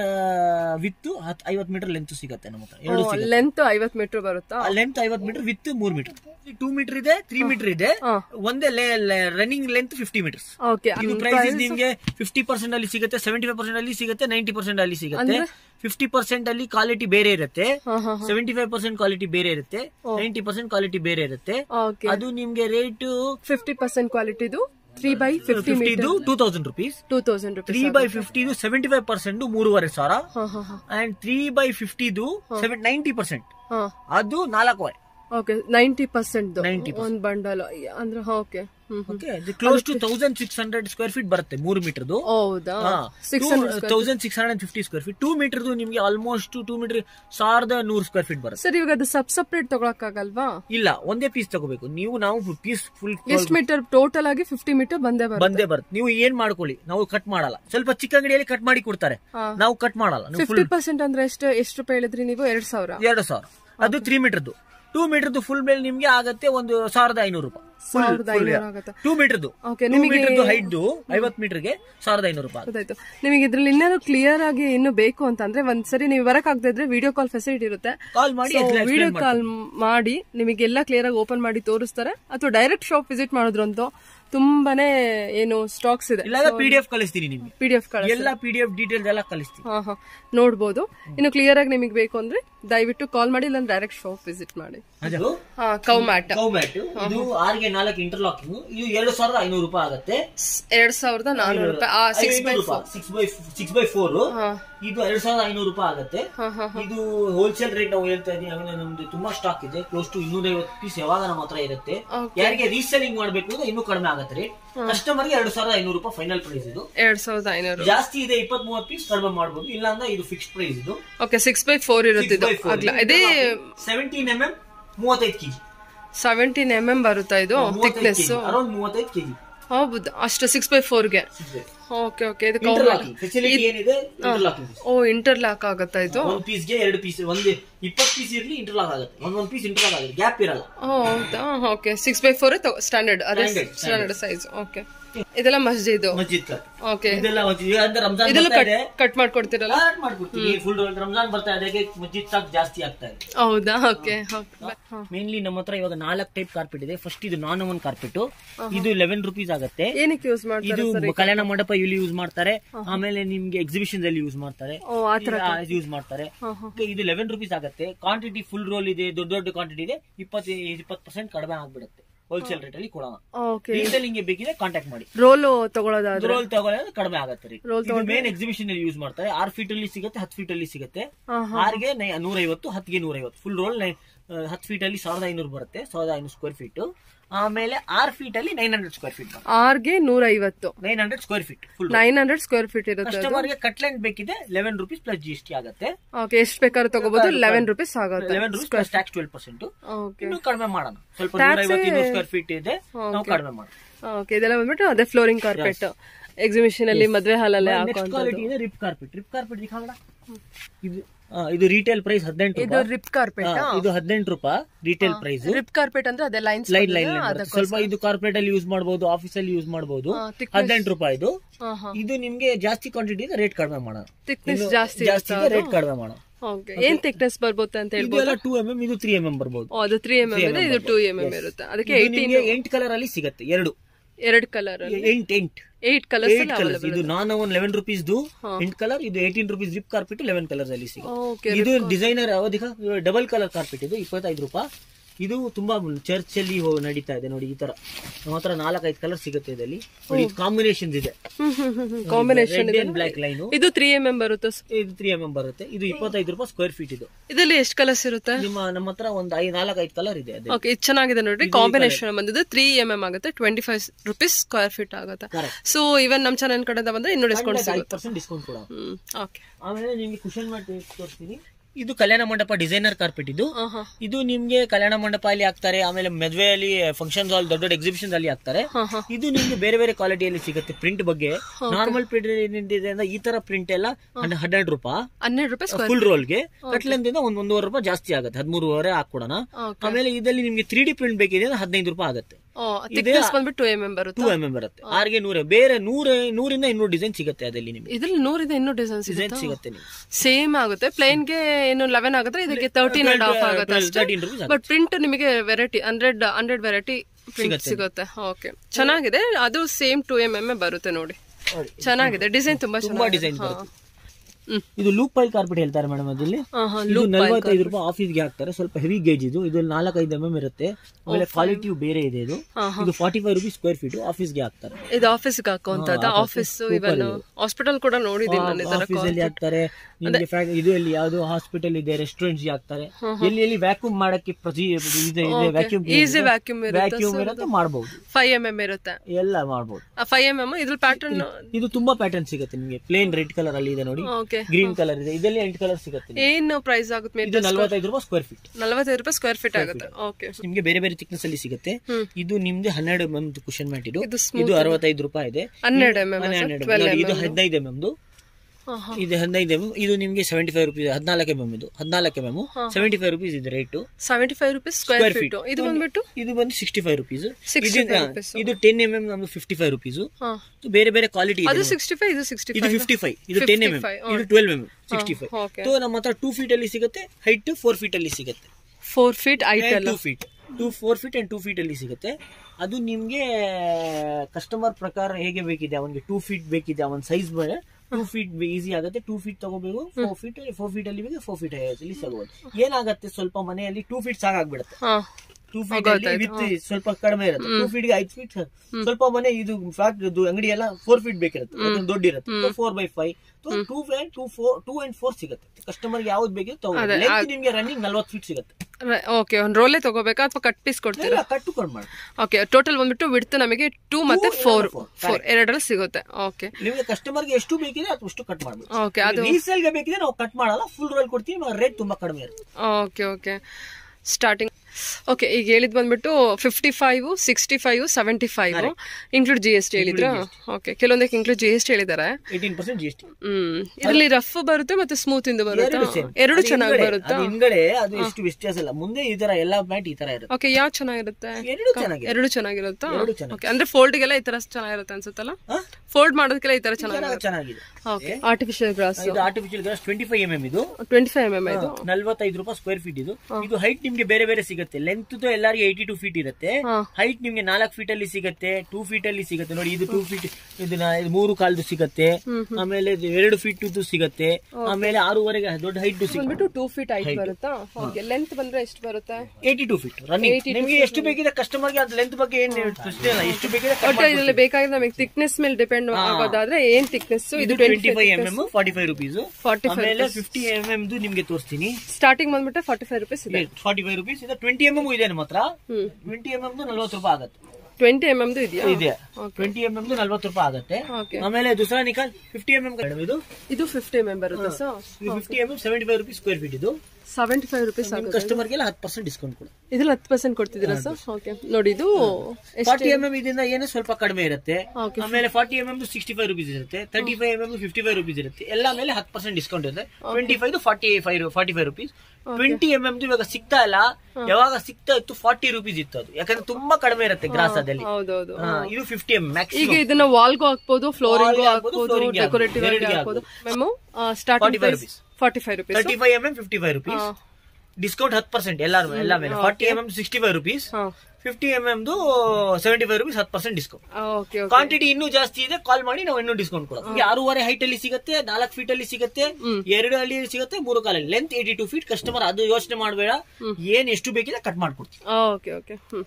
ವಿತ್ ಐವತ್ ಮೀಟರ್ ಲೆಂತ್ ಸಿಗತ್ತೆ ನಮ್ಮ ಹತ್ರ ಎರಡು ಸಿಗತ್ತೆ ಲೆಂತ್ ಐವತ್ ಮೀಟರ್ ಬರುತ್ತಾ ಲೆಂತ್ ಐವತ್ ಮೀಟರ್ ವಿತ್ ಮೂರ್ ಮೀಟರ್ ಟೂ ಮೀಟರ್ ಇದೆ ತ್ರೀ ಮೀಟರ್ ಇದೆ ಒಂದೇ running length fifty metres okay ಇದು ಪ್ರೈಸ್ ನಿಮ್ಗೆ ಫಿಫ್ಟಿ ಪರ್ಸೆಂಟ್ ಅಲ್ಲಿ ಸಿಗುತ್ತೆ ಸೆವೆಂಟಿ ಫೈವ್ ಪರ್ಸೆಂಟ್ ಅಲ್ಲಿ ಸಿಗುತ್ತೆ ನೈಂಟಿ ಪರ್ಸೆಂಟ್ ಅಲ್ಲಿ ಸಿಗುತ್ತೆ ಫಿಫ್ಟಿ ಪರ್ಸೆಂಟ್ ಅಲ್ಲಿ ಕ್ವಾಲಿಟಿ ಬೇರೆ ಇರುತ್ತೆ ಸೆವೆಂಟಿ ಫೈವ್ ಪರ್ಸೆಂಟ್ ಕ್ವಾಲಿಟಿ ಬೇರೆ ಇರುತ್ತೆ ನೈಂಟಿ ಪರ್ಸೆಂಟ್ ಕ್ವಾಲಿಟಿ ಬೇರೆ ಇರುತ್ತೆ ಓಕೆ ಅದು ನಿಮ್ಗೆ ರೇಟ್ ಫಿಫ್ಟಿ ಪರ್ಸೆಂಟ್ ಕ್ವಾಲಿಟಿದು ತ್ರೀ ಬೈ ಫಿಫ್ಟಿ ಫಿಫ್ಟಿದು two thousand rupees two thousand three rupees by ಫಿಫ್ಟಿದು ಸೆವೆಂಟಿ ಫೈವ್ ಪರ್ಸೆಂಟ್ ಮೂರುವರೆ ಸಾವಿರ ಹಾ ಹಾ ಹಾ ಅಂಡ್ ತ್ರೀ ಬೈ ಫಿಫ್ಟಿದು ಸೆವೆನ್ ನೈಂಟಿ ಪರ್ಸೆಂಟ್ ಹಾ ಅದು ನಾಲ್ಕುವರೆ ಓಕೆ ನೈಂಟಿ ಪರ್ಸೆಂಟ್ 90%. ಒಂದ್ ಬಂಡಲ್ ಅಂದ್ರೆ ಓಕೆ ಹ್ಮ್ ಹ್ಮ್. Okay close to thousand six hundred square feet ಬರುತ್ತೆ ಮೂರು ಮೀಟರ್ದು ಹೌದಾ six hundred thousand six hundred fifty square feet two ಮೀಟರ್ದು ನಿಮ್ಗೆ ಆಲ್ಮೋಸ್ಟ್ ಟೂ ಮೀಟರ್ ಸಾವಿರದ ನೂರು ಸ್ಕ್ವೇರ್ ಫೀಟ್ ಬರುತ್ತೆ ಸರ್ ಇವಾಗ ಅದು ಸಬ್ ಸಪ್ರೇಟ್ ತಗೊಳಕ್ ಆಗಲ್ವಾ ಇಲ್ಲ ಒಂದೇ ಪೀಸ್ ತಗೋಬೇಕು ನೀವು ನಾವು ಪೀಸ್ ಫುಲ್ ಎಷ್ಟ್ ಮೀಟರ್ ಟೋಟಲ್ ಆಗಿ ಫಿಫ್ಟಿ ಮೀಟರ್ ಬಂದೇ ಬರುತ್ತೆ ಬಂದೇ ಬರುತ್ತೆ ನೀವು ಏನ್ ಮಾಡ್ಕೊಳ್ಳಿ ನಾವು ಕಟ್ ಮಾಡಲ್ಲ ಸ್ವಲ್ಪ ಚಿಕ್ಕ ಅಂಗಡಿಯಲ್ಲಿ ಕಟ್ ಮಾಡಿ ಕೊಡ್ತಾರೆ ಹಾ. ನಾವು ಕಟ್ ಮಾಡಲ್ಲ ನೀವು ಫಿಫ್ಟಿ ಪರ್ಸೆಂಟ್ ಅಂದ್ರೆ ಎಷ್ಟು ಎಷ್ಟು ರೂಪಾಯಿ ಹೇಳಿದ್ರಿ ನೀವು ಎರಡ್ ಸಾವಿರ ಎರಡು ಸಾವಿರ ಅದು ತ್ರೀ ಮೀಟರ್ದು ಟೂ ಮೀಟರ್ದು ಫುಲ್ ಮೇಲೆ ನಿಮ್ಗೆ ಆಗತ್ತೆ ಒಂದು ಸಾವಿರದ ಐನೂರು ರೂಪಾಯಿ ಸಾವಿರದ ಐನೂರು ಆಗುತ್ತೆ ಟೂ ಮೀಟರ್ದು Okay, ಟೂ ನಿಮಗೆ- ಮೀಟರ್ದು ಹೈಟ್ ಐವತ್ ಮೀಟರ್ಗೆ ಸಾವಿರದ ಐನೂರು ರೂಪಾಯಿ ಆಗುತ್ತೆ. ಗೊತ್ತಾಯ್ತು ನಿಮಗೆ ಇದ್ರಲ್ಲಿ ಇನ್ನೇನು ಕ್ಲಿಯರ್ ಆಗಿ ಇನ್ನು ಬೇಕು ಅಂತಂದ್ರೆ ಒಂದ್ಸರಿ ನೀವು ಬರಕ್ ಆಗದೆ ಇದ್ರೆ ವಿಡಿಯೋ ಕಾಲ್ ಫೆಸಿಲಿಟಿ ಇರುತ್ತೆ ಕಾಲ್ ಮಾಡಿ ಎಲ್ಲ explain ವಿಡಿಯೋ ಮಾಡ್ತೀನಿ. ಕಾಲ್ ಮಾಡಿ ನಿಮಗೆಲ್ಲ ಕ್ಲಿಯರ್ ಆಗಿ ಓಪನ್ ಮಾಡಿ ತೋರಿಸ್ತಾರೆ ಅಥವಾ ಡೈರೆಕ್ಟ್ ಶಾಪ್ ವಿಸಿಟ್ ಮಾಡಿದ್ರು ಅಂತೂ ತುಂಬಾನೇ ಏನು ಸ್ಟಾಕ್ಸ್ ಇದೆ ಇಲ್ಲ ಪಿ ಡಿ ಎಫ್ ಕಳಿಸ್ತೀನಿ ನಿಮ್ಗೆ ಪಿ ಡಿ ಎಫ್ ಎಲ್ಲ ಪಿ ಡಿ ಎಫ್ ಡೀಟೇಲ್ಸ್ ಎಲ್ಲ ಕಳಿಸ್ತೀನಿ ಹಾ ಹಾ ನೋಡ್ಬೋದು ಇನ್ನು ಕ್ಲಿಯರ್ ಆಗಿ ನಿಮಗೆ ಬೇಕು ಅಂದ್ರೆ ದಯವಿಟ್ಟು ಕಾಲ್ ಮಾಡಿ ಇಲ್ಲ ಡೈರೆಕ್ಟ್ ಶಾಪ್ ವಿಸಿಟ್ ಮಾಡಿ ಅದು ಹಾ ಕೌ ಮ್ಯಾಟ್ ಕೌ ಮ್ಯಾಟ್ ಇದು ಆರ್ಗೆ ನಾಲ್ಕು ಇಂಟರ್ಲಾಕಿಂಗ್ ಇದು ಎರಡು ಸಾವಿರದ ಐನೂರು ರೂಪಾಯಿ ಆಗುತ್ತೆ ಎರಡ್ ಸಾವಿರದ ನಾನೂರು ರೂಪಾಯಿ ಆ six by six by six by four ಇದು ಎರಡ್ ಸಾವಿರದ ಐನೂರು ರೂಪಾಯಿ ಆಗುತ್ತೆ ಇದು ಹೋಲ್ಸೇಲ್ ರೇಟ್ ನಾವು ಹೇಳ್ತಾ ಇದೀವಿ ಆಮೇಲೆ ನಮ್ದು ತುಂಬಾ ಸ್ಟಾಕ್ ಇದೆ ಕ್ಲೋಸ್ ಟು ಇನ್ನೂರ ಐವತ್ತು ಪೀಸ್ ಯಾವಾಗ ನಮ್ಮ ಹತ್ರ ಇರುತ್ತೆ ಯಾರಿಗೆ ರೀಸೆಲಿಂಗ್ ಮಾಡ್ಬೇಕು ಅಂದ್ರೆ ಇನ್ನೂ ಕಡಿಮೆ ಆಗುತ್ತೆ ರೇಟ್ ಕಸ್ಟಮರ್ ಗೆ ಎರಡು ಸಾವಿರದ ಐನೂರು ರೂಪಾಯಿ ಫೈನಲ್ ಪ್ರೈಸ್ ಇದು ಎರಡ್ ಸಾವಿರದ ಐನೂರು ಜಾಸ್ತಿ ಇದೆ ಇಪ್ಪತ್ ಮೂವತ್ತು ಪೀಸ್ ಕಡಿಮೆ ಮಾಡಬಹುದು ಇಲ್ಲ ಅಂದ್ರೆ ಇದು ಫಿಕ್ಸ್ ಪ್ರೈಸ್ ಇದು ಓಕೆ ಸಿಕ್ಸ್ ಬೈ ಫೋರ್ ಇರುತ್ತೆ ಇದು ಆಗ್ಲಾ ಇದೇ ಸೆವೆಂಟೀನ್ ಎಂ ಎಂ ಮೂವತ್ತೈದು ಕೆಜಿ ಸೆವೆಂಟೀನ್ ಎಂ ಎಂ ಬರುತ್ತಾ ಇದು ಥಿಕ್ನೆಸ್ ಅರೌಂಡ್ ಮೂವತ್ತೈದು ಕೆಜಿ ಹೌದು ಅಷ್ಟು ಸಿಕ್ಸ್ ಬೈ ಫೋರ್ಗೆ ಓಕೆ ಓಕೆ ಇದು ಕೌ ಇಂಟರ್ಲಾಕಿಂಗ್ ಫೆಸಿಲಿಟಿ ಏನಿದೆ ಇಂಟರ್ಲಾಕಿಂಗ್ ಓ ಇಂಟರ್ಲಾಕ್ ಆಗುತ್ತಾ ಇದು ಒಂದ್ ಪೀಸ್ ಗೆ ಎರಡು ಪೀಸ್ ಒಂದ್ ಇಪ್ಪತ್ತು ಪೀಸ್ ಇರ್ಲಿ ಇಂಟರ್ಲಾಕ್ ಆಗುತ್ತೆ ಒಂದೊಂದ್ ಪೀಸ್ ಇಂಟರ್ಲಾಕ್ ಆಗುತ್ತೆ ಗ್ಯಾಪ್ ಇರಲ್ಲ ಓ ಹೌದಾ okay six by four standard ಅದೇ Standard, ಸ್ಟ್ಯಾಂಡರ್ಡ್ ಸೈಜ್ ಓಕೆ ಇದೆಲ್ಲ ಮಸ್ಜಿದ್ ಮಸ್ಜಿದ್ ಕಟ್ ಓಕೆ ಇದೆಲ್ಲ ಮಸ್ಜಿದ್ ಈಗ ಅಂದ್ರೆ ರಂಜಾನ್ ಇದೆಲ್ಲ ಬರ್ತಾ ಕಟ್ ಇದೆ ಕಟ್ ಮಾಡ್ಕೊಡ್ತೀರಲ್ಲ ಕಟ್ ಮಾಡ್ಕೊಡ್ತೀವಿ ಫುಲ್ ರಂಜಾನ್ ಬರ್ತಾ ಇದೆ ಅದಕ್ಕೆ ಮಸ್ಜಿದ್ ಸಾಕ್ ಜಾಸ್ತಿ ಆಗ್ತಾ ಇದೆ ಹೌದಾ ಓಕೆ ಮೇನ್ಲಿ ನಮ್ಮ ಹತ್ರ ಇವಾಗ ನಾಲ್ಕು ಟೈಪ್ ಕಾರ್ಪೆಟ್ ಇದೆ ಫಸ್ಟ್ ಇದು ನಾನ್ ಒನ್ ಕಾರ್ಪೆಟ್ ಇದು ಲೆವೆನ್ ರುಪೀಸ್ ಆಗುತ್ತೆ ಏನಕ್ಕೆ ಯೂಸ್ ಮಾಡ್ತಾರೆ ಇದು ಕಲ್ಯಾಣ ಮಂಟಪ ಇಲ್ಲಿ ಯೂಸ್ ಮಾಡ್ತಾರೆ ಆಮೇಲೆ ನಿಮ್ಗೆ ಎಕ್ಸಿಬಿಷನ್ ಅಲ್ಲಿ ಯೂಸ್ ಮಾಡ್ತಾರೆ ಓ ಆ ತರ ಯೂಸ್ ಮಾಡ್ತಾರೆ Okay, ಇದು ಲೆವೆನ್ ರುಪೀಸ್ ಆಗುತ್ತೆ ಕ್ವಾಂಟಿಟಿ ಫುಲ್ ರೋಲ್ ಇದೆ ದೊಡ್ಡ ದೊಡ್ಡ ಕ್ವಾಂಟಿಟಿ ಇದೆ ಇಪ್ಪತ್ತು ಇಪ್ಪತ್ತು ಪರ್ಸೆಂಟ್ ಕಡಿಮೆ ಆಗ್ಬಿಡುತ್ತೆ ಹೋಲ್ಸೇಲ್ ರೇಟ್ ಅಲ್ಲಿ ಕೊಡೋಣ ಓಕೆ ರೀಸೇಲಿಂಗ್ ಬೇಕಿದ್ರೆ ಕಾಂಟ್ಯಾಕ್ಟ್ ಮಾಡಿ ರೋಲ್ ತಗೊಳ್ಳೋದಾದ್ರೆ ರೋಲ್ ತಗೊಳ್ಳೋದು ಕಡಿಮೆ ಆಗುತ್ತೆ ರೀ ಇದು ಮೇನ್ ಎಕ್ಸಿಬಿಷನ್ ಅಲ್ಲಿ ಯೂಸ್ ಮಾಡ್ತಾರೆ ಆರ್ ಫೀಟ್ ಅಲ್ಲಿ ಸಿಗುತ್ತೆ ಹತ್ತು ಫೀಟ್ ಅಲ್ಲಿ ಸಿಗುತ್ತೆ ಆರ್ಗೆ ನೂರೈವತ್ತು ಹತ್ಗೆ ನೂರೈವತ್ತು ಫುಲ್ ರೋಲ್ ಹತ್ತು ಫೀಟ್ ಅಲ್ಲಿ ಸಾವಿರದ ಐನೂರು ಬರುತ್ತೆ ಸಾವಿರದ ಐನೂರು ಸ್ಕ್ವೇರ್ ಫೀಟ್ ಆಮೇಲೆ ಆರ್ ಫೀಟ್ ಅಲ್ಲಿ ನೈನ್ ಹಂಡ್ರೆಡ್ ಸ್ಕ್ವೇರ್ ಫೀಟ್ ಆರ್ಗೆ ನೂರ ಐವತ್ತು nine hundred square feet full nine hundred square feet ಇರುತ್ತೆ ಕಸ್ಟಮರ್ ಗೆ ಕಟ್ಲೆಂಟ್ ಬೇಕಿದೆ eleven rupees plus G S T ಆಗುತ್ತೆ ಓಕೆ ಎಷ್ಟು ಬೇಕಾದ್ರೂ ತಗೋಬಹುದು ಲೆವೆನ್ ರುಪೀಸ್ ಆಗುತ್ತೆ eleven rupees plus tax twelve percent okay ಇನ್ನು ಕಡಿಮೆ ಮಾಡೋಣ ಸ್ವಲ್ಪ ನೂರೈವತ್ತು ಇನ್ನೂರು ಸ್ಕ್ವೇರ್ ಫೀಟ್ ಇದೆ ನಾವು ಕಡಿಮೆ ಮಾಡೋಣ ಓಕೆ ಇದೆಲ್ಲ ಬಂದ್ಬಿಟ್ಟು ಅದೇ ಫ್ಲೋರಿಂಗ್ ಕಾರ್ಪೆಟ್ ಎಕ್ಸಿಬಿಷನ್ ಅಲ್ಲಿ ಮದ್ವೆ ಹಾಲಲ್ಲೇ ನೆಕ್ಸ್ಟ್ ಹಾಕುವಂತ ಕ್ವಾಲಿಟಿ ಇದೆ ರಿಪ್ ಕಾರ್ಪೆಟ್ ರಿಪ್ ಕಾರ್ಪೆಟ್ ದಿಖಾಡ ಇದು ಆ, ಇದು ರಿಟೇಲ್ ಪ್ರೈಸ್ ಹದಿನೆಂಟು ಇದು ರೂಪಾಯಿ ರಿಪ್ ಕಾರ್ಪೆಟ್ ಆ, ಇದು ಹದಿನೆಂಟು ರೂಪಾಯಿ ರಿಟೇಲ್ ಪ್ರೈಸ್ ರಿಪ್ ಕಾರ್ಪೆಟ್ ಅಂದ್ರೆ ಅದೇ ಲೈನ್ಸ್ ಲೈನ್ ಲೈನ್ ಸ್ವಲ್ಪ ಇದು ಕಾರ್ಪೊರೇಟ್ ಅಲ್ಲಿ ಯೂಸ್ ಮಾಡಬಹುದು ಆಫೀಸ್ ಅಲ್ಲಿ ಯೂಸ್ ಮಾಡಬಹುದು ಹದಿನೆಂಟು ರೂಪಾಯಿ ಇದು ಇದು ನಿಮ್ಗೆ ಜಾಸ್ತಿ ಕ್ವಾಂಟಿಟಿ ಇದೆ ರೇಟ್ ಕಡಿಮೆ ಮಾಡೋಣ ಥಿಕ್ನೆಸ್ ಜಾಸ್ತಿ ಜಾಸ್ತಿ ಇದೆ ರೇಟ್ ಕಡಿಮೆ ಮಾಡೋಣ ಓಕೆ ಏನ್ ಥಿಕ್ನೆಸ್ ಬರ್ಬೋದು ಅಂತ ಇದು ಹೇಳ್ಬೋದು ಎಲ್ಲ ಟೂ ಎಂ ಎಂ ಇದು ತ್ರೀ ಎಂ ಎಂ ಬರ್ಬೋದು ಓ, ಅದು ತ್ರೀ ಎಂ ಎಂ ಇದೆ ಇದು ಟೂ ಎಂ ಎಂ ಇರುತ್ತೆ ಅದಕ್ಕೆ ಇದು ಏಯ್ಟೀನ್ ನಿಮ್ಗೆ ಎಂಟು ಕಲರ್ ಅಲ್ಲಿ ಸಿಗುತ್ತೆ ಎರಡು ಎರಡು ಕಲರ್ ಎಂಟ್ ಎಂಟ್ ಏಟ್ ಕಲರ್ಸ್ ಏಟ್ ಕಲರ್ಸ್ ಇದು ನಾನ್ ಒನ್ ಲೆವೆನ್ ರುಪೀಸ್ ಎಂಟ್ ಕಲರ್ ಇದು eighteen rupees rib carpet eleven colours ಅಲ್ಲಿ ಸಿಗುತ್ತೆ ಓಕೆ ಇದು ಡಿಸೈನರ್ ಅವಧಿಕ ಡಬಲ್ ಕಲರ್ ಕಾರ್ಪೆಟ್ ಇದು ಇಪ್ಪತ್ತೈದು ರೂಪಾಯಿ ಇದು ತುಂಬಾ ಚರ್ಚ್ ಅಲ್ಲಿ ಹೋ- ನಡೀತಾ ಇದೆ ನೋಡಿ ಈ ತರ ನಮ್ಮ ಹತ್ರ ನಾಲ್ಕೈದು ಕಲರ್ ಸಿಗುತ್ತೆ ಇದರಲ್ಲಿ ನೋಡಿ ಕಾಂಬಿನೇಷನ್ಸ್ ಇದೆ ಕಾಂಬಿನೇಷನ್ ಇದೆ ಬ್ಲಾಕ್ ಲೈನ್ ಇದು ತ್ರೀ ಎಂ ಎಂ ಬರುತ್ತೆ ಇದು ತ್ರೀ ಎಂ ಎಂ ಬರುತ್ತೆ ಇದು ಇಪ್ಪತ್ತೈದು ರೂಪಾಯಿ ಸ್ಕ್ವೇರ್ ಫೀಟ್ ಇದು ಇದರಲ್ಲಿ ಎಷ್ಟು ಕಲರ್ಸ್ ಇರುತ್ತೆ ನಿಮ್ಮ ನಮ್ಮ ಹತ್ರ ಒಂದು ಐದು ನಾಲ್ಕೈದು ಕಲರ್ ಇದೆ ಅದೇ ಓಕೆ ಇದು ಚೆನ್ನಾಗಿದೆ ನೋಡ್ರಿ ಕಾಂಬಿನೇಷನ್ ಬಂದಿದೆ ತ್ರೀ ಎಂ ಎಂ ಆಗುತ್ತೆ twenty five rupees square feet ಆಗುತ್ತೆ Correct. ಸೊ ಇವನ್ ನಮ್ ಚಾನಲ್ ಕಡೆಯಿಂದ ಬಂದ್ರೆ ಇನ್ನೂ ಡಿಸ್ಕೌಂಟ್ ಐದು ಸಿಗುತ್ತೆ ಪರ್ಸೆಂಟ್ ಡಿಸ್ಕೌಂಟ್ ಕೊಡ ಹ್ಮ್ ಓಕೆ ಆಮೇಲೆ ನಿಮ್ಗೆ ಕುಶನ್ ಮ್ಯಾಟ್ ತೋರಿಸ್ತೀನಿ ಇದು ಕಲ್ಯಾಣ ಮಂಟಪ ಡಿಸೈನರ್ ಕಾರ್ಪೆಟ್ ಇದು ಆಹಾ. ಇದು ನಿಮ್ಗೆ ಕಲ್ಯಾಣ ಮಂಟಪ ಅಲ್ಲಿ ಹಾಕ್ತಾರೆ ಆಮೇಲೆ ಮದುವೆಯಲ್ಲಿ ಫಂಕ್ಷನ್ ಹಾಲ್ ದೊಡ್ಡ ದೊಡ್ಡ ಎಕ್ಸಿಬಿಷನ್ ಅಲ್ಲಿ ಹಾಕ್ತಾರೆ ಇದು ನಿಮ್ಗೆ ಬೇರೆ ಬೇರೆ ಕ್ವಾಲಿಟಿಯಲ್ಲಿ ಸಿಗುತ್ತೆ ಪ್ರಿಂಟ್ ಬಗ್ಗೆ ನಾರ್ಮಲ್ ಪ್ರಿಂಟ್ ಏನಿದೆ ಅಂದ್ರೆ ಈ ತರ ಪ್ರಿಂಟ್ ಎಲ್ಲ ಹನ್ನೆರಡು ರೂಪಾಯಿ ಹನ್ನೆರಡು ರೂಪಾಯಿ ಸ್ಕ್ವೇರ್ ಫುಲ್ ರೋಲ್ಗೆ ಕಟ್ಲೆಂದಿಂದ ಒಂದ್ ಒಂದೂವರೆ ರೂಪಾಯಿ ಜಾಸ್ತಿ ಆಗುತ್ತೆ ಹದಿಮೂರುವರೆ ಹಾಕೊಡೋಣ Okay. ಆಮೇಲೆ ಇದರಲ್ಲಿ ನಿಮ್ಗೆ ತ್ರೀ ಡಿ ಪ್ರಿಂಟ್ ಬೇಕಿದೆ ಅಂದ್ರೆ ಹದಿನೈದು ರೂಪಾಯಿ ಆಗುತ್ತೆ ಥಿಕ್ನೆಸ್ ಬಂದ್ಬಿಟ್ಟು ಟು ಎಂ ಎಂ ಬರುತ್ತೆ ಟೂ ಎಂ ಎಂ ಬರುತ್ತೆ ಆರ್ಗೆ ನೂರೇ ಬೇರೆ ನೂರ ನೂರಿಂದ ಇನ್ನೂರು ಡಿಸೈನ್ ಸಿಗುತ್ತೆ ಅದಲ್ಲಿ ನಿಮ್ಗೆ ಇದ್ರಲ್ಲಿ ನೂರಿದೆ ಇನ್ನೂ ಡಿಸೈನ್ಸ್ ಡಿಸೈನ್ ಸಿಗುತ್ತೆ ನಿಮ್ಗೆ ಸೇಮ್ ಆಗುತ್ತೆ ಪ್ಲೇನ್ ಗೆ ಏನು ಲೆವೆನ್ ಆಗುತ್ತೆ ಇದಕ್ಕೆ ತರ್ಟೀನ್ ಅಂಡ್ ಹಾಫ್ ಆಗುತ್ತೆ ಅಷ್ಟೇ ತರ್ಟೀನ್ ರುಪೀಸ್ ಬಟ್ ಪ್ರಿಂಟ್ ನಿಮಗೆ variety hundred hundred variety print ಸಿಗುತ್ತೆ ಓಕೆ ಚೆನ್ನಾಗಿದೆ ಅದು ಸೇಮ್ ಟು ಎಂ ಎಂ ಬರುತ್ತೆ ನೋಡಿ ಚೆನ್ನಾಗಿದೆ ಡಿಸೈನ್ ತುಂಬಾ ತುಂಬಾ ಚೆನ್ನಾಗಿದೆ ಡಿಸೈನ್ ಬರುತ್ತೆ ಇದು ಲೂಪ್ ಪೈ ಕಾರ್ಪೆಟ್ ಹೇಳ್ತಾರೆ ಮೇಡಮ್ ಅದಲ್ಲಿ ಹಾ, ಹಾ, ಇದು ನಲವತ್ತೈದು ರೂಪಾಯಿ ಆಫೀಸ್ಗೆ ಹಾಕ್ತಾರೆ ಸ್ವಲ್ಪ ಹೆವಿ ಗೇಜ್ ಇದು ಇದು ನಾಲ್ಕೈದು ಎಂ ಎಂ ಇರುತ್ತೆ ಆಮೇಲೆ ಕ್ವಾಲಿಟಿ ಬೇರೆ ಇದೆ ಇದು ಇದು forty five rupees square feet ಆಫೀಸ್ಗೆ ಹಾಕ್ತಾರೆ ಇದು ಆಫೀಸ್ಗೆ ಹಾಕುವಂತದ್ದು ಆಫೀಸ್ ಇವನ್ ಹಾಸ್ಪಿಟಲ್ ಕೂಡ ನೋಡಿದೀನಿ ನಾನು ಇದರ ಆಫೀಸ್ ಅಲ್ಲಿ ಹಾಕ್ತಾರೆ ನಿಮ್ಗೆ ಫ್ಯಾಕ್- ಇದು ಎಲ್ಲಿ ಯಾವ್ದು ಹಾಸ್ಪಿಟಲ್ ಇದೆ ರೆಸ್ಟೋರೆಂಟ್ಸ್ ಹಾಕ್ತಾರೆ ಎಲ್ಲಿ ಎಲ್ಲಿ ವ್ಯಾಕ್ಯೂಮ್ ಮಾಡಕ್ಕೆ ಪ್ರತಿ ಇದೆ ವ್ಯಾಕ್ಯೂಮ್ ಈಸಿ ವ್ಯಾಕ್ಯೂಮ್ ಇರುತ್ತೆ ವ್ಯಾಕ್ಯೂಮ್ ಇರುತ್ತೆ ಮಾಡಬಹುದು ಫೈವ್ ಎಂ ಎಂ ಇರುತ್ತೆ ಎಲ್ಲ ಮಾಡಬಹುದು ಫೈವ್ ಎಂ ಎಂ ಇದ್ರ ಪ್ಯಾಟರ್ನ್ ಇದು ತುಂಬಾ ಪ್ಯಾಟರ್ನ್ ಸಿಗುತ್ತೆ ನಿಮಗೆ ಪ್ಲೇನ್ ರೆಡ್ ಕಲರ್ ಅಲ್ಲಿ ಇದೆ ನೋಡಿ ಓಕೆ ಗ್ರೀನ್ ಕಲರ್ ಇದೆ ಇದರಲ್ಲಿ ಎಂಟು ಕಲರ್ ಸಿಗುತ್ತೆ ನಿಮ್ಗೆ. ಏನು ಪ್ರೈಸ್ ಆಗುತ್ತೆ ಇದು ನಲವತ್ತೈದು ರೂಪಾಯಿ ಸ್ಕ್ವೇರ್ ಫೀಟ್ ನಲವತ್ತೈದು ರೂಪಾಯಿ ಸ್ಕ್ವೇರ್ ಫೀಟ್ ಆಗುತ್ತೆ ಓಕೆ ನಿಮ್ಗೆ ಬೇರೆ ಬೇರೆ ಥಿಕ್ನೆಸ್ ಅಲ್ಲಿ ಸಿಗುತ್ತೆ ಇದು ನಿಮ್ದು ಹನ್ನೆರಡು ಎಂ ಕುಶನ್ ಮ್ಯಾಟ್ ಇದು ಇದು ಇದು ಅರವತ್ತೈದು ರೂಪಾಯಿ ಇದೆ ಹನ್ನೆರಡು ಎಂ ಎಂ ಹನ್ನೆರಡು ನೋಡಿ, ಇದು ಹದಿನೈದು ಎಂ ಎಮ್ದು ಇದು ಹದಿನೈದು ಎಂ ಇದು ನಿಮ್ಗೆ ಸೆವೆಂಟಿ ಫೈವ್ ರುಪೀಸ್ ಹದಿನಾಲ್ಕು ಎಂ ಎಂ ಇದು ಹದಿನಾಲ್ಕು M M seventy five rupees ಇದೆ rate seventy five rupees square square feet feet ಇದು ಬಂದ್ಬಿಟ್ಟು ಇದು ಬಂದು ಸಿಕ್ಸ್ಟಿ ಫೈವ್ ರುಪೀಸ್ 65 rupees. ಇದು ಟೆನ್ ಎಂ ಎಂ ನಮ್ದು ಫಿಫ್ಟಿ ಫೈವ್ ರುಪೀಸ್ ಹಾ ಬೇರೆ ಬೇರೆ ಕ್ವಾಲಿಟಿ ಅದು ಇದೆ ಸಿಕ್ಸ್ಟಿ ಫೈವ್ ಇದು ಸಿಕ್ಸ್ಟಿ ಇದು ಫೈವ್ ಫಿಫ್ಟಿ ಫೈವ್ ಇದು ಟೆನ್ ಎಂ ಎಂ 55, ಇದು twelve M M sixty five okay. So ನಮ್ಮ ಹತ್ರ ಟೂ ಫೀಟ್ ಅಲ್ಲಿ ಸಿಗುತ್ತೆ ಹೈಟ್ ಫೋರ್ ಫೀಟ್ ಅಲ್ಲಿ ಸಿಗುತ್ತೆ ಫೋರ್ ಫೀಟ್ ಐತಲ್ಲ two feet two four feet and two feet ಅಲ್ಲಿ ಸಿಗುತ್ತೆ ಅದು ನಿಮ್ಗೆ ಕಸ್ಟಮರ್ ಪ್ರಕಾರ ಹೇಗೆ ಬೇಕಿದೆ ಅವನಿಗೆ ಟೂ ಫೀಟ್ ಬೇಕಿದೆ ಅವನ ಸೈಜ್ ಮೇಲೆ ಟೂ ಫೀಟ್ ಈಸಿ ಆಗುತ್ತೆ ಟೂ ಫೀಟ್ ತಗೋಬೇಕು ಫೋರ್ ಫೀಟ್ ಫೋರ್ ಫೀಟ್ ಅಲ್ಲಿ ಬೇಕು ಫೋರ್ ಫೀಟ್ ಅಲ್ಲಿ ತಗೋಬೋದು ಏನಾಗುತ್ತೆ ಸ್ವಲ್ಪ ಮನೆಯಲ್ಲಿ ಟೂ ಫೀಟ್ ಸಾಕಾಗ್ಬಿಡುತ್ತೆ ಹಾ ಟೂ ಫೀಟ್ ವಿತ್ ಸ್ವಲ್ಪ ಕಡಿಮೆ ಇರುತ್ತೆ ಟೂ ಫೀಟ್ ಗೆ ಐದು ಫೀಟ್ ಸ್ವಲ್ಪ ಮನೆ ಇದು ಫ್ಲಾಟ್ ಅಂಗಡಿ ಎಲ್ಲ ಫೋರ್ ಫೀಟ್ ಬೇಕಿರುತ್ತೆ ಯಾಕಂದ್ರೆ ದೊಡ್ಡ ಇರುತ್ತೆ four by five two five two four two and four ಸಿಗುತ್ತೆ ಕಸ್ಟಮರ್ ಯಾವ್ದು ಬೇಕಿದೆ ತಗೋಬೋದು ಲೆಂತ್ ನಿಮ್ಗೆ ರನ್ನಿಂಗ್ ನಲ್ವತ್ತು ಫೀಟ್ ಸಿಗುತ್ತೆ ಓಕೆ ಒಂದು ರೋಲೇ ತಗೋಬೇಕಾ ಅಥವಾ ಕಟ್ ಪೀಸ್ ಕೊಡ್ತೀರಾ ಎಲ್ಲ ಕಟ್ಟುಕೊಂಡು ಮಾಡಿ ಓಕೆ ಟೋಟಲ್ ಬಂದ್ಬಿಟ್ಟು ವಿಡ್ತ್ ನಮಗೆ ಟೂ ಮತ್ತೆ ಫೋರ್ four. ಫೋರ್ ಎರಡರಲ್ಲಿ ಸಿಗುತ್ತೆ ಓಕೆ ನಿಮಗೆ ಕಸ್ಟಮರ್ಗೆ ಎಷ್ಟು ಬೇಕಿದೆ ಅದು ಅಷ್ಟು ಕಟ್ ಮಾಡ್ಬೇಕು ಓಕೆ ಅದು ರೀಸೇಲ್ ಗೆ ಬೇಕಿದೆ ನಾವು ಕಟ್ ಮಾಡಲ್ಲ ಫುಲ್ ರೋಲ್ ಕೊಡ್ತೀವಿ ರೇಟ್ ತುಂಬಾ ಕಡಿಮೆ ಇರುತ್ತೆ ಓಕೆ ಓಕೆ ಸ್ಟಾರ್ಟಿಂಗ್ ಓಕೆ ಈಗ ಹೇಳಿದ್ ಬಂದ್ಬಿಟ್ಟು fifty five sixty five seventy five include G S T ಹೇಳಿದ್ರ ಓಕೆ ಕೆಲವೊಂದಕ್ಕೆ ಇನ್ಕ್ಲೂಡ್ ಜಿ ಎಸ್ ಟಿ ಹೇಳಿದ್ದಾರೆ eighteen percent G S T ಹ್ಮ್ ಇದರಲ್ಲಿ ರಫ್ ಬರುತ್ತೆ ಮತ್ತೆ ಸ್ಮೂತ್ ಇಂದ ಬರುತ್ತೆ ಎರಡು ಚೆನ್ನಾಗಿ ಬರುತ್ತೆ ಹಿಂದ್ಗಡೆ ಅದು ಎಷ್ಟು ವ್ಯತ್ಯಾಸ ಇಲ್ಲ ಮುಂದೆ ಈ ತರ ಎಲ್ಲಾ ಮ್ಯಾಟ್ ಈ ತರ ಇರುತ್ತೆ ಓಕೆ ಯಾವ್ದು ಚೆನ್ನಾಗಿರುತ್ತೆ ಎರಡು ಚೆನ್ನಾಗಿದೆ ಎರಡು ಚೆನ್ನಾಗಿರುತ್ತಾ ಎರಡು ಚೆನ್ನಾಗಿದೆ. ಓಕೆ ಅಂದ್ರೆ ಫೋಲ್ಡ್ಗೆಲ್ಲ ಈ ತರ ಚೆನ್ನಾಗಿರುತ್ತೆ ಅನ್ಸುತ್ತಲ್ಲ ಹಾ? ಫೋಲ್ಡ್ ಮಾಡೋದಕ್ಕೆಲ್ಲ ಈ ತರ ಈ ತರ ಚೆನ್ನಾಗಿರುತ್ತೆ ಚೆನ್ನಾಗಿದೆ ಓಕೆ ಆರ್ಟಿಫಿಷಿಯಲ್ ಗ್ರಾಸ್ ಇದು artificial grass twenty five M M ಇದು ಟ್ವೆಂಟಿ ಫೈವ್ ಎಮ್ ಎಮ್ ಇದು ನಲ್ವತ್ತೈದು ರೂಪಾಯಿ ಸ್ಕ್ವೇರ್ ಫೀಟ್ ಇದು ಇದು ಹೈಟ್ ನಿಮ್ಗೆ ಬೇರೆ ಬೇರೆ ಸಿಗುತ್ತೆ ಲೆಂತ್ ಎಲ್ಲರಿಗೆ ಏಯ್ಟಿ ಟೂ ಫೀಟ್ ಇರುತ್ತೆ ಹಾ. ಹೈಟ್ ನಿಮ್ಗೆ ನಾಲ್ಕು ಫೀಟ್ ಅಲ್ಲಿ ಸಿಗುತ್ತೆ ಟೂ ಫೀಟ್ ಅಲ್ಲಿ ಸಿಗುತ್ತೆ ನೋಡಿ ಇದು ಟೂ ಫೀಟ್ ಇದನ್ನ ಇದು ಮೂರು ಕಾಲ್ದು ಸಿಗುತ್ತೆ ಆಮೇಲೆ ಇದು ಎರಡು ಫೀಟ್ ಸಿಗುತ್ತೆ ಆಮೇಲೆ ಆರೂವರೆಗೆ ದೊಡ್ಡ ಹೈಟ್ ಸಿಗುತ್ತೆ ಬಂದ್ಬಿಟ್ಟು ಟೂ ಫೀಟ್ ಹೈಟ್ ಬರುತ್ತಾ ಓಕೆ ಲೆಂತ್ ಬಂದ್ರೆ ಎಷ್ಟು ಬರುತ್ತೆ ಏಯ್ಟಿ ಟೂ ಫೀಟ್ ರನ್ನಿಂಗ್ ನಿಮ್ಗೆ ಎಷ್ಟು ಬೇಕಿದೆ ಕಸ್ಟಮರ್ಗೆ ಅದು ಲೆಂತ್ ಬಗ್ಗೆ ಏನ್ ಪ್ರಶ್ನೆ ಇಲ್ಲ ಎಷ್ಟು ಬೇಕಿದೆ ಒಟ್ಟು ಇದರಲ್ಲಿ ಬೇಕಾಗಿದ್ರೆ ನಮಗೆ ಥಿಕ್ನೆಸ್ ಮೇಲೆ ಡಿಪೆಂಡ್ ಆಗೋದಾದ್ರೆ ಏನ್ ಥಿಕ್ನೆಸ್ ಇದು ಇದು twenty five M M forty five rupees 45 ಆಮೇಲೆ ಫಿಫ್ಟಿ ಎಂ ಎಂ ನಿಮ್ಗೆ ತೋರಿಸ್ತೀನಿ ಸ್ಟಾರ್ಟಿಂಗ್ ಬಂದ್ಬಿಟ್ಟು ಫಾರ್ಟಿ ಫೈವ್ ರುಪೀಸ್ ಇದೆ ಫಾರ್ಟಿ ಫೈವ್ ರುಪೀಸ್ ಇದೆ ಟ್ವೆಂಟಿ ಎಂ ಎಂ ಇದೆ ನಮ್ಮ ಹತ್ರ ಟ್ವೆಂಟಿ ಎಂ ಎಂ ನಲ್ವತ್ತು ರೂಪಾಯಿ ಆಗುತ್ತೆ ಟ್ವೆಂಟಿ ಎಮ್ ಎಮ್ದು ಇದೆಯಾ ಇದೆ ಟ್ವೆಂಟಿ ಎಂ ಎಂ ನಲ್ವತ್ತು ರೂಪಾಯಿ ಆಗುತ್ತೆ ಓಕೆ ಆಮೇಲೆ ದುಸರಾ ನಿಕಾಲ್ ಫಿಫ್ಟಿ ಎಂ ಎಂ ಇದು ಇದು ಫಿಫ್ಟಿ ಎಮ್ ಎಮ್ ಬರುತ್ತೆ sir fifty M M seventy five rupees square feet ಇದು ಸೆವೆಂಟಿ ಫೈವ್ ರುಪೀಸ್ ಆಗುತ್ತೆ ಕಸ್ಟಮರ್ಗೆಲ್ಲ ಹತ್ತು ಪರ್ಸೆಂಟ್ ಡಿಸ್ಕೌಂಟ್ ಕೊಡು ಇದ್ರಲ್ಲಿ ಹತ್ತು ಪರ್ಸೆಂಟ್ ಕೊಡ್ತಿದ್ದೀರಾ ಸರ್ ಓಕೆ ನೋಡಿ ಇದು ಫಾರ್ಟಿ ಎಂ ಎಂ ಇದರಿಂದ ಏನು ಸ್ವಲ್ಪ ಕಡಿಮೆ ಇರುತ್ತೆ Okay. ಆಮೇಲೆ forty M M sixty five rupees ಇರುತ್ತೆ thirty five M M fifty five rupees ಇರುತ್ತೆ ಎಲ್ಲ ಮೇಲೆ ಹತ್ತು ಪರ್ಸೆಂಟ್ ಡಿಸ್ಕೌಂಟ್ ಇರುತ್ತೆ twenty five forty five forty five rupees twenty M M ಇವಾಗ ಸಿಗ್ತಾ ಇಲ್ಲ ಯಾವಾಗ ಸಿಗ್ತಾ ಇತ್ತು ಫಾರ್ಟಿ ರುಪೀಸ್ ಇತ್ತು ಅದು ಯಾಕಂದ್ರೆ ತುಂಬಾ ಕಡಿಮೆ ಇರುತ್ತೆ ಗ್ರಾಸ್ ಅದಲ್ಲಿ ಹೌದೌದು ಹಾ, ಇದು ಫಿಫ್ಟಿ ಎಂ ಮ್ಯಾಕ್ಸ್ ಈಗ ಇದನ್ನ ವಾಲ್ಗೂ ಹಾಕ್ಬೋದು ಫ್ಲೋರಿಂಗ್ Wall ಗೆ ಹಾಕ್ಬೋದು, ಹಾಕ್ಬೋದು flooring ಗೆ ಡೆಕೋರೇಟಿವ್ ಹಾಕ್ಬೋದು, ಆಗಿ ಎರಡ್ಗೆ ಹಾಕ್ಬೋದು ಮೆಮು starting 45 price rupees. Forty five rupees thirty five M M fifty five rupees discount ಹತ್ತು ಪರ್ಸೆಂಟ್ ಎಲ್ಲಾರು ಎಲ್ಲ ಮೇಲೆ forty M M sixty five rupees ಹಾ fifty M M seventy five rupees ಹತ್ತು percent discount okay okay quantity ಇನ್ನೂ ಜಾಸ್ತಿ ಇದೆ ಕಾಲ್ ಮಾಡಿ ನಾವು ಇನ್ನೂ ಡಿಸ್ಕೌಂಟ್ ಕೊಡೋದು ನಿಮ್ಗೆ ಆರೂವರೆ ಹೈಟ್ ಅಲ್ಲಿ ಸಿಗುತ್ತೆ ನಾಲ್ಕು ಫೀಟ್ ಅಲ್ಲಿ ಸಿಗುತ್ತೆ ಎರಡು ಅಲ್ಲಿ ಸಿಗುತ್ತೆ ಮೂರು ಕಾಲಲ್ಲಿ length eighty two feet customer ಅದು ಯೋಚನೆ ಮಾಡಬೇಡ ಏನ್ ಎಷ್ಟು ಬೇಕಿದೆ ಕಟ್ ಮಾಡ್ಕೊಡ್ತೀವಿ ಓಕೆ ಓಕೆ ಹ್ಮ್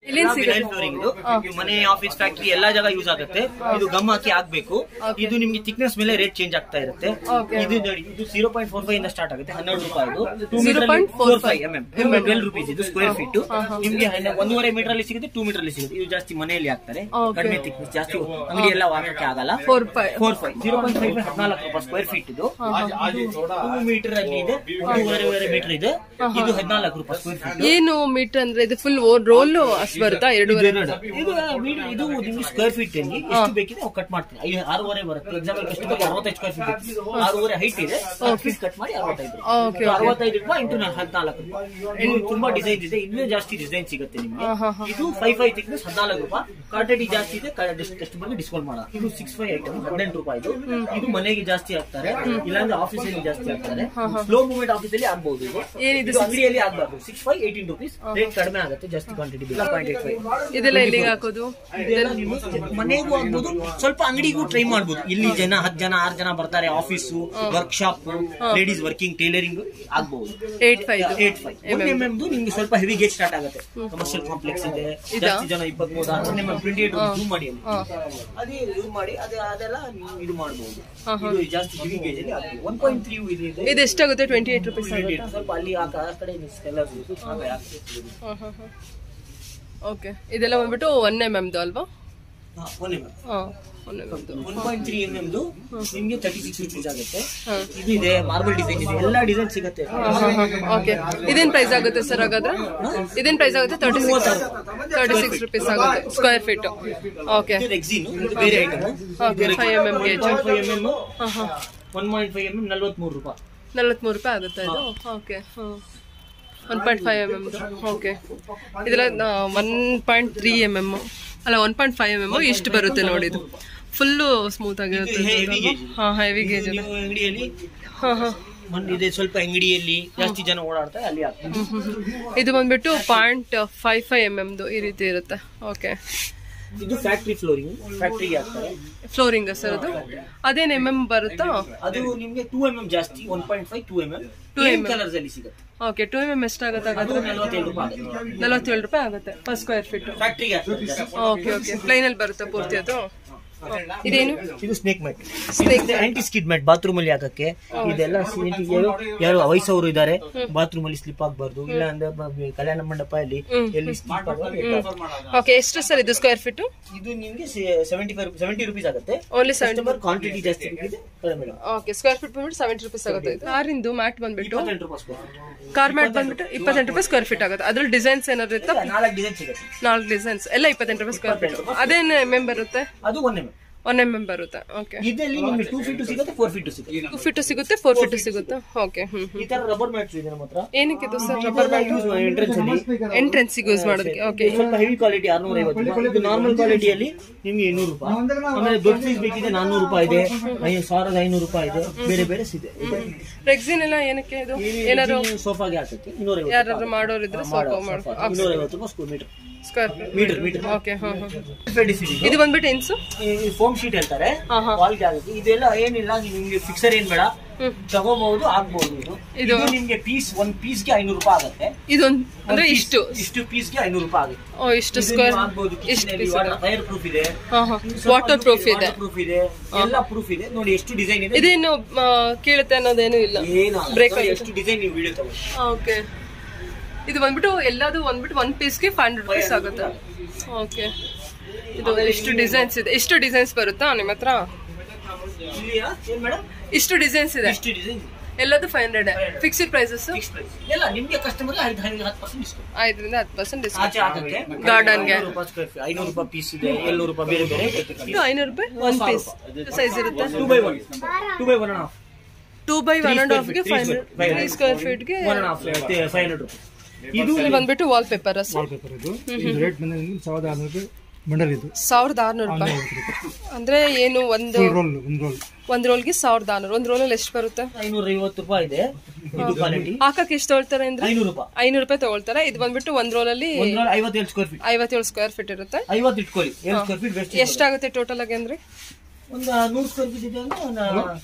ಎಲ್ಲಿಂದ ಸಿಗುತ್ತೆ? ಫ್ಲೋರಿಂಗ್ ಮನೆ ಆಫೀಸ್ ಫ್ಯಾಕ್ಟ್ರಿ ಎಲ್ಲಾ ಜಾಗ ಯೂಸ್ ಆಗುತ್ತೆ ಇದು ಗಮ್ ಹಾಕಿ ಆಗ್ಬೇಕು ಇದು ನಿಮ್ಗೆ ಥಿಕ್ನೆಸ್ ಮೇಲೆ ರೇಟ್ ಚೇಂಜ್ ಆಗ್ತಾ ಇರುತ್ತೆ Okay. ಇದು ನೋಡಿ ಇದು ಜೀರೋ ಪಾಯಿಂಟ್ ಫೋರ್ ಫೈವ್ ಇಂದ ಸ್ಟಾರ್ಟ್ ಆಗುತ್ತೆ ಹನ್ನೆರಡು ರೂಪಾಯಿ to 0.45 metre four five M M twelve rupees ಇದು ಸ್ಕ್ವೇರ್ ಫೀಟ್ ನಿಮ್ಗೆ ಹನ್ನೆ- ಒಂದೂವರೆ ಮೀಟರ್ ಅಲ್ಲಿ ಸಿಗುತ್ತೆ ಟೂ ಮೀಟರ್ ಅಲ್ಲಿ ಸಿಗುತ್ತೆ ಇದು ಜಾಸ್ತಿ ಮನೆಯಲ್ಲಿ ಹಾಕ್ತಾರೆ Okay. ಕಡಿಮೆ ಥಿಕ್ನೆಸ್ ಜಾಸ್ತಿ ಅಂಗಡಿ ಎಲ್ಲ ಹಾಕಕ್ಕೆ ಆಗಲ್ಲ four five four five zero point five ಹದಿನಾಲ್ಕು ರೂಪಾಯಿ ಸ್ಕ್ವೇರ್ ಫೀಟ್ ಇದು ಟೂ ಮೀಟರ್ ಅಲ್ಲಿ ಇದೆ ಒಂದೂವರೆ ಮೀಟರ್ ಇದೆ ಇದು ಹದಿನಾಲ್ಕು ರೂಪಾಯಿ ಸ್ಕ್ವೇರ್ ಫೀಟ್ ಏನು ಮೀಟರ್ ಅಂದ್ರೆ ಇದು ಫುಲ್ ರೋಲ್ ಅಷ್ಟು ಬರುತ್ತಾ ಎರಡೂವರೆ ಇದು video- ಇದು ನಿಮ್ಗೆ ಸ್ಕ್ವೇರ್ ಫೀಟ್ ಅಲ್ಲಿ ಎಷ್ಟು ಬೇಕಿದೆ ನಾವು ಕಟ್ ಮಾಡ್ತೀವಿ ಐದು ಆರೂವರೆ ಬರುತ್ತೆ ಎಕ್ಸಾಂಪಲ್ ಎಷ್ಟು ಬೇಕು ಅರವತ್ತೈದು ಸ್ಕ್ವೇರ್ ಫೀಟ್ ಆರೂವರೆ ಹೈಟ್ ಇದೆ ಫೀಟ್ ಕಟ್ ಮಾಡಿ ಅರವತ್ತೈದು ಓಕೆ ಇದು ಅರವತ್ತೈದು ರೂಪಾಯಿ ಇಂಟು ಹದಿನಾಲ್ಕು ರೂಪಾಯಿ ಇದು ತುಂಬಾ ಡಿಸೈನ್ ಇದೆ ಇನ್ನೂ ಜಾಸ್ತಿ ಡಿಸೈನ್ ಸಿಗುತ್ತೆ ನಿಮ್ಗೆ ಇದು ಫೈವ್ ಫೈವ್ ತಿಕ್ನೆಸ್ ಹದಿನಾಲ್ಕು ರೂಪಾಯಿ ಕ್ವಾಂಟಿಟಿ ಜಾಸ್ತಿ ಇದೆ ಎಷ್ಟು ಬಗ್ಗೆ ಡಿಸ್ಕೌಂಟ್ ಮಾಡೋಣ ಇದು ಸಿಕ್ಸ್ ಫೈವ್ ಐಟಮ್ ಹದಿನೆಂಟು ರೂಪಾಯಿ ಇದು ಇದು ಮನೆಗೆ ಜಾಸ್ತಿ ಹಾಕ್ತಾರೆ ಇಲ್ಲಾಂದ್ರೆ ಆಫೀಸ್ ಅಲ್ಲಿ ಜಾಸ್ತಿ ಹಾಕ್ತಾರೆ ಸ್ಲೋ ಮೂವ್ಮೆಂಟ್ ಆಫೀಸ್ ಅಲ್ಲಿ ಆಗ್ಬಹುದು ಇದು ಏನಿದು ಇದು ಅಂಗಡಿಯಲ್ಲಿ ಆಗ್ಬಾರ್ದು six five eighteen rupees rate ಕಡಿಮೆ ಆಗುತ್ತೆ ಜಾಸ್ತಿ ಕ್ವಾಂಟಿಟಿ ಪಾಯಿಂಟ್ ಏಟ್ ಫೈವ್ ಇದೆಲ್ಲ ಎಲ್ಲಿಗೆ ಹಾಕೋದು ಇದೆಲ್ಲ ನೀವು ಮನೆಗೂ ಆಗ್ಬೋದು ಸ್ವಲ್ಪ ಅಂಗಡಿಗೂ ಟ್ರೈ ಮಾಡ್ಬೋದು ಇಲ್ಲಿ ಜನ ಹತ್ತು ಜನ ಆರು ಜನ ಬರ್ತಾರೆ office workshop ladies working tailoring ಆಗ್ಬಹುದು eight five eight five one M M ನಿಮ್ಗೆ ಸ್ವಲ್ಪ ಹೆವಿ ಗೇಜ್ ಸ್ಟಾರ್ಟ್ ಆಗುತ್ತೆ ಕಮರ್ಷಿಯಲ್ ಕಾಂಪ್ಲೆಕ್ಸ್ ಇದೆ ಜಾಸ್ತಿ ಜನ ಇಪ್ಪತ್ಮೂರು one M M twenty eight zoom ಮಾಡಿ ಅಲ್ಲಿ ಅದೇ ಜೂಮ್ ಮಾಡಿ ಅದೇ ಅದೆಲ್ಲ ನೀವು ಇದು ಮಾಡಬಹುದು ಇದು ಜಾಸ್ತಿ ಹೆವಿ ಗೇಜ್ ಅಲ್ಲಿ ಆಗ್ಬೋದು ಒನ್ ಪಾಯಿಂಟ್ ತ್ರೀ ಇದು ಇದೆ ಇದು ಎಷ್ಟಾಗುತ್ತೆ ಟ್ವೆಂಟಿ ಏಟ್ ರುಪೀಸ್ 28 ಸ್ವಲ್ಪ ಅಲ್ಲಿ ಆ ಕ- ಆ ಕಡೆ ಎಲ್ಲ ಚೆನ್ನಾಗಿ ಆಗ್ತದೆ. ಓಕೆ ಇದೆಲ್ಲ ಬಂದ್ಬಿಟ್ಟು ಒನ್ ಎಮ್ ಎಮ್ದು ಅಲ್ವಾ ಹಾ, one mm. ಹಾಂ ಒನ್ ಎಮ್ ಎಮ್ದು ಒನ್ ಪಾಯಿಂಟ್ ತ್ರೀ ಎಂ ಎಮ್ದು ನಿಮ್ಗೆ ತರ್ಟಿ ಸಿಕ್ಸ್ ರುಪೀಸ್ ಆಗುತ್ತೆ ಇದು ಇದೆ ಮಾರ್ಬಲ್ ಡಿಸೈನ್ ಇದೆ ಎಲ್ಲಾ ಡಿಸೈನ್ ಸಿಗುತ್ತೆ ಓಕೆ ಇದೇನ್ ಪ್ರೈಸ್ ಆಗುತ್ತೆ ಸರ್ ಹಾಗಾದ್ರೆ ಇದೇನ್ ಪ್ರೈಸ್ ಆಗುತ್ತೆ thirty six thirty six rupees ಆಗುತ್ತೆ ಸ್ಕ್ವೇರ್ ಫೀಟ್ ಓಕೆ ಇದು ರೆಕ್ಸಿನ್ ಇದು ಬೇರೆ item okay five M M gauge five M M one point five M M ನಲ್ವತ್ಮೂರು ರೂಪಾಯಿ ನಲ್ವತ್ಮೂರು ರೂಪಾಯಿ ಆಗುತ್ತೆ ಇದು ಓಕೆ ಹಾಂ ಒನ್ ಪಾಯಿಂಟ್ ಫೈವ್ ಎಮ್ ಎಮ್ದು ಓಕೆ ಇದೆಲ್ಲ one point three M M ಅಲ್ಲ one point five M M ಇಷ್ಟು ಬರುತ್ತೆ ನೋಡಿ ಇದು ಫುಲ್ಲು ಸ್ಮೂತ್ ಆಗಿರುತ್ತೆ ಇದು heavy gauge. ಹಾಂ ಹೆವಿ ಗೇಜ್ ಇದೆ ನೀವು ಅಂಗಡಿಯಲ್ಲಿ ಹಾಂ ಹಾಂ ಮನ್ ಇದೆ ಸ್ವಲ್ಪ ಅಂಗಡಿಯಲ್ಲಿ ಜಾಸ್ತಿ ಜನ ಓಡಾಡ್ತಾರೆ ಅಲ್ಲಿ ಆಗ್ತದೆ ಇದು ಬಂದ್ಬಿಟ್ಟು ಪಾಯಿಂಟ್ ಫೈವ್ ಫೈವ್ ಎಮ್ ಎಮ್ದು ಈ ರೀತಿ ಇರುತ್ತೆ ಓಕೆ ಇದು ಫ್ಯಾಕ್ಟ್ರಿ ಫ್ಲೋರಿಂಗ್ ಫ್ಯಾಕ್ಟ್ರಿಗೆ ಹಾಕ್ತಾರೆ ಫ್ಲೋರಿಂಗ್ ಸರ್ ಅದು ಅದೇನು ಎಮ್ ಎಮ್ ಬರುತ್ತಾ ಅದು ನಿಮ್ಗೆ ಟೂ ಎಂ ಎಂ ಜಾಸ್ತಿ one point five two M M two M colours ಅಲ್ಲಿ ಸಿಗುತ್ತೆ ಓಕೆ ಟು ಎಮ್ ಎಮ್ ಎಷ್ಟಾಗುತ್ತೆ ಅದು ಹಾಗಾದ್ರೆ ನಲ್ವತ್ತೇಳು ರೂಪಾಯಿ ಆಗುತ್ತೆ ನಲವತ್ತೇಳು ರೂಪಾಯಿ ಆಗುತ್ತೆ ಪರ್ ಸ್ಕ್ವೇರ್ ಫೀಟ್ ಫ್ಯಾಕ್ಟ್ರಿಗೆ ಹಾಕ್ತಾರೆ ಜಾಸ್ತಿ. ಓಕೆ ಓಕೆ ಪ್ಲೈನಲ್ಲಿ ಬರುತ್ತೆ ಪೂರ್ತಿ ಅದು ಇದೇನು ಇದು snake mat Snake anti skid mat bathroom ಅಲ್ಲಿ ಹಾಕಕ್ಕೆ ಇದೆಲ್ಲ ಸಿ- ಯಾರು ಯಾರು ವಯಸ್ಸವರು ಇದ್ದಾರೆ ಬಾತ್ರೂಮ್ ಅಲ್ಲಿ ಸ್ಲಿಪ್ ಆಗಬಾರ್ದು ಇಲ್ಲ ಅಂದ್ರೆ ಬ- ಕಲ್ಯಾಣ ಮಂಟಪದಲ್ಲಿ ಎಲ್ಲಿ ಸ್ಲಿಪ್ ಓಕೆ ಎಷ್ಟು ಸರ್ ಇದು ಸ್ಕ್ವೇರ್ ಫೀಟ್ ಇದು ನಿಮ್ಗೆ ಸೆವೆಂಟಿ ಫೈವ್ ಸೆವೆಂಟಿ ರುಪೀಸ್ ಆಗುತ್ತೆ ಓನ್ಲಿ ಸೆವೆಂಟಿ ಕಸ್ಟಮರ್ ಕ್ವಾಂಟಿಟಿ ಜಾಸ್ತಿ ಬೇಕಿದೆ ಕಡಿಮೆ ಓಕೆ ಸ್ಕ್ವೇರ್ ಫೀಟ್ ಬಂದ್ಬಿಟ್ಟು ಸೆವೆಂಟಿ ರುಪೀಸ್ ಆಗುತ್ತೆ ಇದು ಕಾರಿಂದು ಮ್ಯಾಟ್ ಬಂದ್ಬಿಟ್ಟು ಇಪ್ಪತ್ತೆಂಟು ರೂಪಾಯಿ square feet. ಕಾರ್ ಮ್ಯಾಟ್ ಬಂದ್ಬಿಟ್ಟು ಇಪ್ಪತ್ತೆಂಟು ರೂಪಾಯಿ ಸ್ಕ್ವೇರ್ ಫೀಟ್ ಆಗುತ್ತೆ ಅದ್ರಲ್ಲಿ ಡಿಸೈನ್ಸ್ ಏನಾದ್ರು ಇರುತ್ತಾ ನಾಲ್ಕು ಡಿಸೈನ್ ಸಿಗುತ್ತೆ ನಾಲ್ಕು ಡಿಸೈನ್ಸ್ ಎಲ್ಲ ಇಪ್ಪತ್ತೆಂಟು ರೂಪಾಯಿ ಸ್ಕ್ವೇರ್ ಫೀಟ್ ಅದೇನು ಎಮ್ ಎಮ್ ಬರುತ್ತೆ ಅದು one M one M M ಬರುತ್ತೆ ಓಕೆ ಇದರಲ್ಲಿ ನಿಮ್ಗೆ ಟೂ ಫೀಟ್ ಸಿಗುತ್ತೆ ಫೋರ್ ಫೀಟ್ ಸಿಗುತ್ತೆ ಟು ಫೀಟ್ ಸಿಗುತ್ತೆ ಫೋರ್ ಫೀಟ್ ಸಿಗುತ್ತೆ ಓಕೆ ಹ್ಮ್ ಹ್ಮ್ ಈ ತರ ರಬ್ಬರ್ ಮ್ಯಾಟ್ಸ್ ಇದೆ ನಮ್ಮ ಹತ್ರ ಏನಕ್ಕೆ ಇದು sir rubber mat use entrance ಅಲ್ಲಿ ಎಂಟ್ರೆನ್ಸಿಗೆ ಯೂಸ್ ಮಾಡೋದಕ್ಕೆ ಓಕೆ ಸ್ವಲ್ಪ ಹೆವಿ ಕ್ವಾಲಿಟಿ ಆರ್ನೂರ ಐವತ್ತು ರೂಪಾಯಿ ಇದು ನಾರ್ಮಲ್ ಕ್ವಾಲಿಟಿಯಲ್ಲಿ ನಿಮ್ಗೆ ಇನ್ನೂರು ರೂಪಾಯಿ ಆಮೇಲೆ ದೊಡ್ಡ ಸೈಜ್ ಬೇಕಿದೆ ನಾನ್ನೂರು ರೂಪಾಯಿ ಇದೆ ಐ- ಸಾವಿರದ ಐನೂರು ರೂಪಾಯಿ ಇದೆ ಬೇರೆ ಬೇರೆ ಸಿದೆ ರೆಕ್ಸಿನ್ ಎಲ್ಲ ಏನಕ್ಕೆ ಇದು ಏನಾದ್ರು ಸೋಫಾಗೆ ಹಾಕಕ್ಕೆ ಇನ್ನೂರ ಯಾರಾದ್ರೂ ಮಾಡೋರಿದ್ರೆ ಸ್ವಲ್ಪ ಮಾಡಿ ಇನ್ನೂರ ಐವತ್ತು ರೂಪಾಯಿ square metre square metre metre okay ಹಾಂ ಹಾಂ ಇದು ಬಂದ್ಬಿಟ್ಟು ಇನ್ಸು ಫೋಮ್ ಶೀಟ್ ಹೇಳ್ತಾರೆ ಹಾ, ಹಾ. ವಾಲ್ಗೆ ಆಗುತ್ತೆ ಇದೆಲ್ಲ ಏನಿಲ್ಲ ನಿಮ್ಗೆ ಫಿಕ್ಸರ್ ಏನ್ ಬೇಡ ತಗೋಬಹುದು ಆಗ್ಬಹುದು ಇದು ಇದು ನಿಮ್ಗೆ ಪೀಸ್ ಒಂದ್ ಪೀಸ್ಗೆ ಐನೂರು ರೂಪಾಯಿ ಆಗುತ್ತೆ ಇದೊಂದು ಅಂದ್ರೆ ಇಷ್ಟು ಇಷ್ಟು ಪೀಸ್ಗೆ ಐನೂರು ರೂಪಾಯಿ ಆಗುತ್ತೆ ಓ ಇಷ್ಟು ಸ್ಕ್ವೇರ್ ಆಗ್ಬಹುದು ಇಷ್ಟು ಪೀಸ್ ಫೈರ್ ಪ್ರೂಫ್ ಇದೆ ಹಾಂ ಹಾಂ ವಾಟರ್ ಪ್ರೂಫ್ ಇದೆ ಪ್ರೂಫ್ ಇದೆ ಎಲ್ಲ ಪ್ರೂಫ್ ಇದೆ ನೋಡಿ ಎಷ್ಟು ಡಿಸೈನ್ ಇದೆ ಇದೇನು ಆ, ಕೇಳುತ್ತೆ ಅನ್ನೋದೇನು ಇಲ್ಲ ಏನು Break ನೋಡಿ ಆಗುತ್ತೆ. ಎಷ್ಟು ಡಿಸೈನ್ ನೀವು ವಿಡಿಯೋ ತಗೊಳ್ಳಿ ಓಕೆ ಇದು ಬಂದ್ಬಿಟ್ಟು ಎಲ್ಲದು ಬಂದ್ಬಿಟ್ಟು ಒನ್ ಪೀಸ್ಗೆ ಫೈವ್ ಹಂಡ್ರೆಡ್ ರುಪೀಸ್ ಆಗುತ್ತೆ ಓಕೆ ಇದು ಇಷ್ಟು ಡಿಸೈನ್ಸ್ ಇದೆ ಇಷ್ಟು ಡಿಸೈನ್ಸ್ ಬರುತ್ತಾ ನಿಮ್ಮ ಹತ್ರ ಇಲ್ಲಿಯಾ ಏನ್ ಮೇಡಮ್ ಇಷ್ಟು ಡಿಸೈನ್ಸ್ ಇದೆ ಎಷ್ಟು ಡಿಸೈನ್ ಎಲ್ಲದು five hundred fixed prices fix price ಎಲ್ಲ ನಿಮ್ಗೆ ಕಸ್ಟಮರ್ ಐದು ಹತ್ತು ಪರ್ಸೆಂಟ್ ಡಿಸ್ಕೌಂಟ್ ಐದರಿಂದ ಹತ್ತು ಪರ್ಸೆಂಟ್ ಡಿಸ್ಕೌಂಟ್ ಆಚೆ ಹಾಕಕ್ಕೆ ಗಾರ್ಡನ್ಗೆ ಐನೂರು ರೂಪಾಯಿ ಸ್ಕ್ವೇರ್ ಫೀಟ್ ಐನೂರು ರೂಪಾಯಿ ಪೀಸ್ ಇದೆ ಏಳ್ನೂರು ರೂಪಾಯಿ ಬೇರೆ ಬೇರೆ ಇದು ಐನೂರು ರೂಪಾಯಿ ಒನ್ ಪೀಸ್ ಸೈಜ್ ಇರುತ್ತೆ two by one two by one and half two by one and ಹಾಫ್ಗೆ Three five square- three three square ಫೀಟ್ಗೆ one and half five hundred rupees ಇದು ಬಂದ್ಬಿಟ್ಟು ವಾಲ್ ಪೇಪರ್ ಪೇಪರ್ ಇದು ಇದು ರೇಟ್ ಬಂದ್ರೆ ನಿಮ್ಗೆ ಸಾವಿರದ ಆರುನೂರು ರೂಪಾಯಿ ಬಂಡಲ್ ಇದು ಸಾವಿರದ ಆರ್ನೂರು ರೂಪಾಯಿ ಅಂದ್ರೆ ಏನು ಒಂದು ರೋಲ್ ಒಂದು ರೋಲ್ ಒಂದ್ ರೋಲ್ಗೆ ಸಾವಿರದ ಆರ್ನೂರು ಒಂದ್ ರೋಲಲ್ಲಿ ಎಷ್ಟು ಬರುತ್ತೆ ಐನೂರ ಐವತ್ತು ರೂಪಾಯಿ ಇದೆ ಇದು ಕ್ವಾಲಿಟಿ ಹಾಕಕ್ಕೆ ಎಷ್ಟು ತೊಗೊಳ್ತಾರೆ ಅಂದ್ರೆ ಐನೂರು ರೂಪಾಯಿ ಐನೂರು ರೂಪಾಯಿ ತಗೊಳ್ತಾರೆ ಇದು ಬಂದ್ಬಿಟ್ಟು ಒಂದ್ ರೋಲಲ್ಲಿ ಒಂದ್ರಲ್ಲಿ ಐವತ್ತೇಳು ಸ್ಕ್ವೇರ್ ಫೀಟ್ ಐವತ್ತೇಳು ಸ್ಕ್ವೇರ್ ಫೀಟ್ ಇರುತ್ತೆ ಐವತ್ತು ಇಟ್ಕೊಳ್ಳಿ ಏಳು ಸ್ಕ್ವೇರ್ ಫೀಟ್ ವೆಸ್ಟ್ ಎಷ್ಟಾಗುತ್ತೆ ಟೋಟಲ್ ಆಗಿ ಅಂದ್ರೆ ಒಂದು ನೂರು ಸ್ಕ್ವೇರ್ ಫೀಟ್ ಇದೆ ಅಂದ್ರೆ ಒಂದು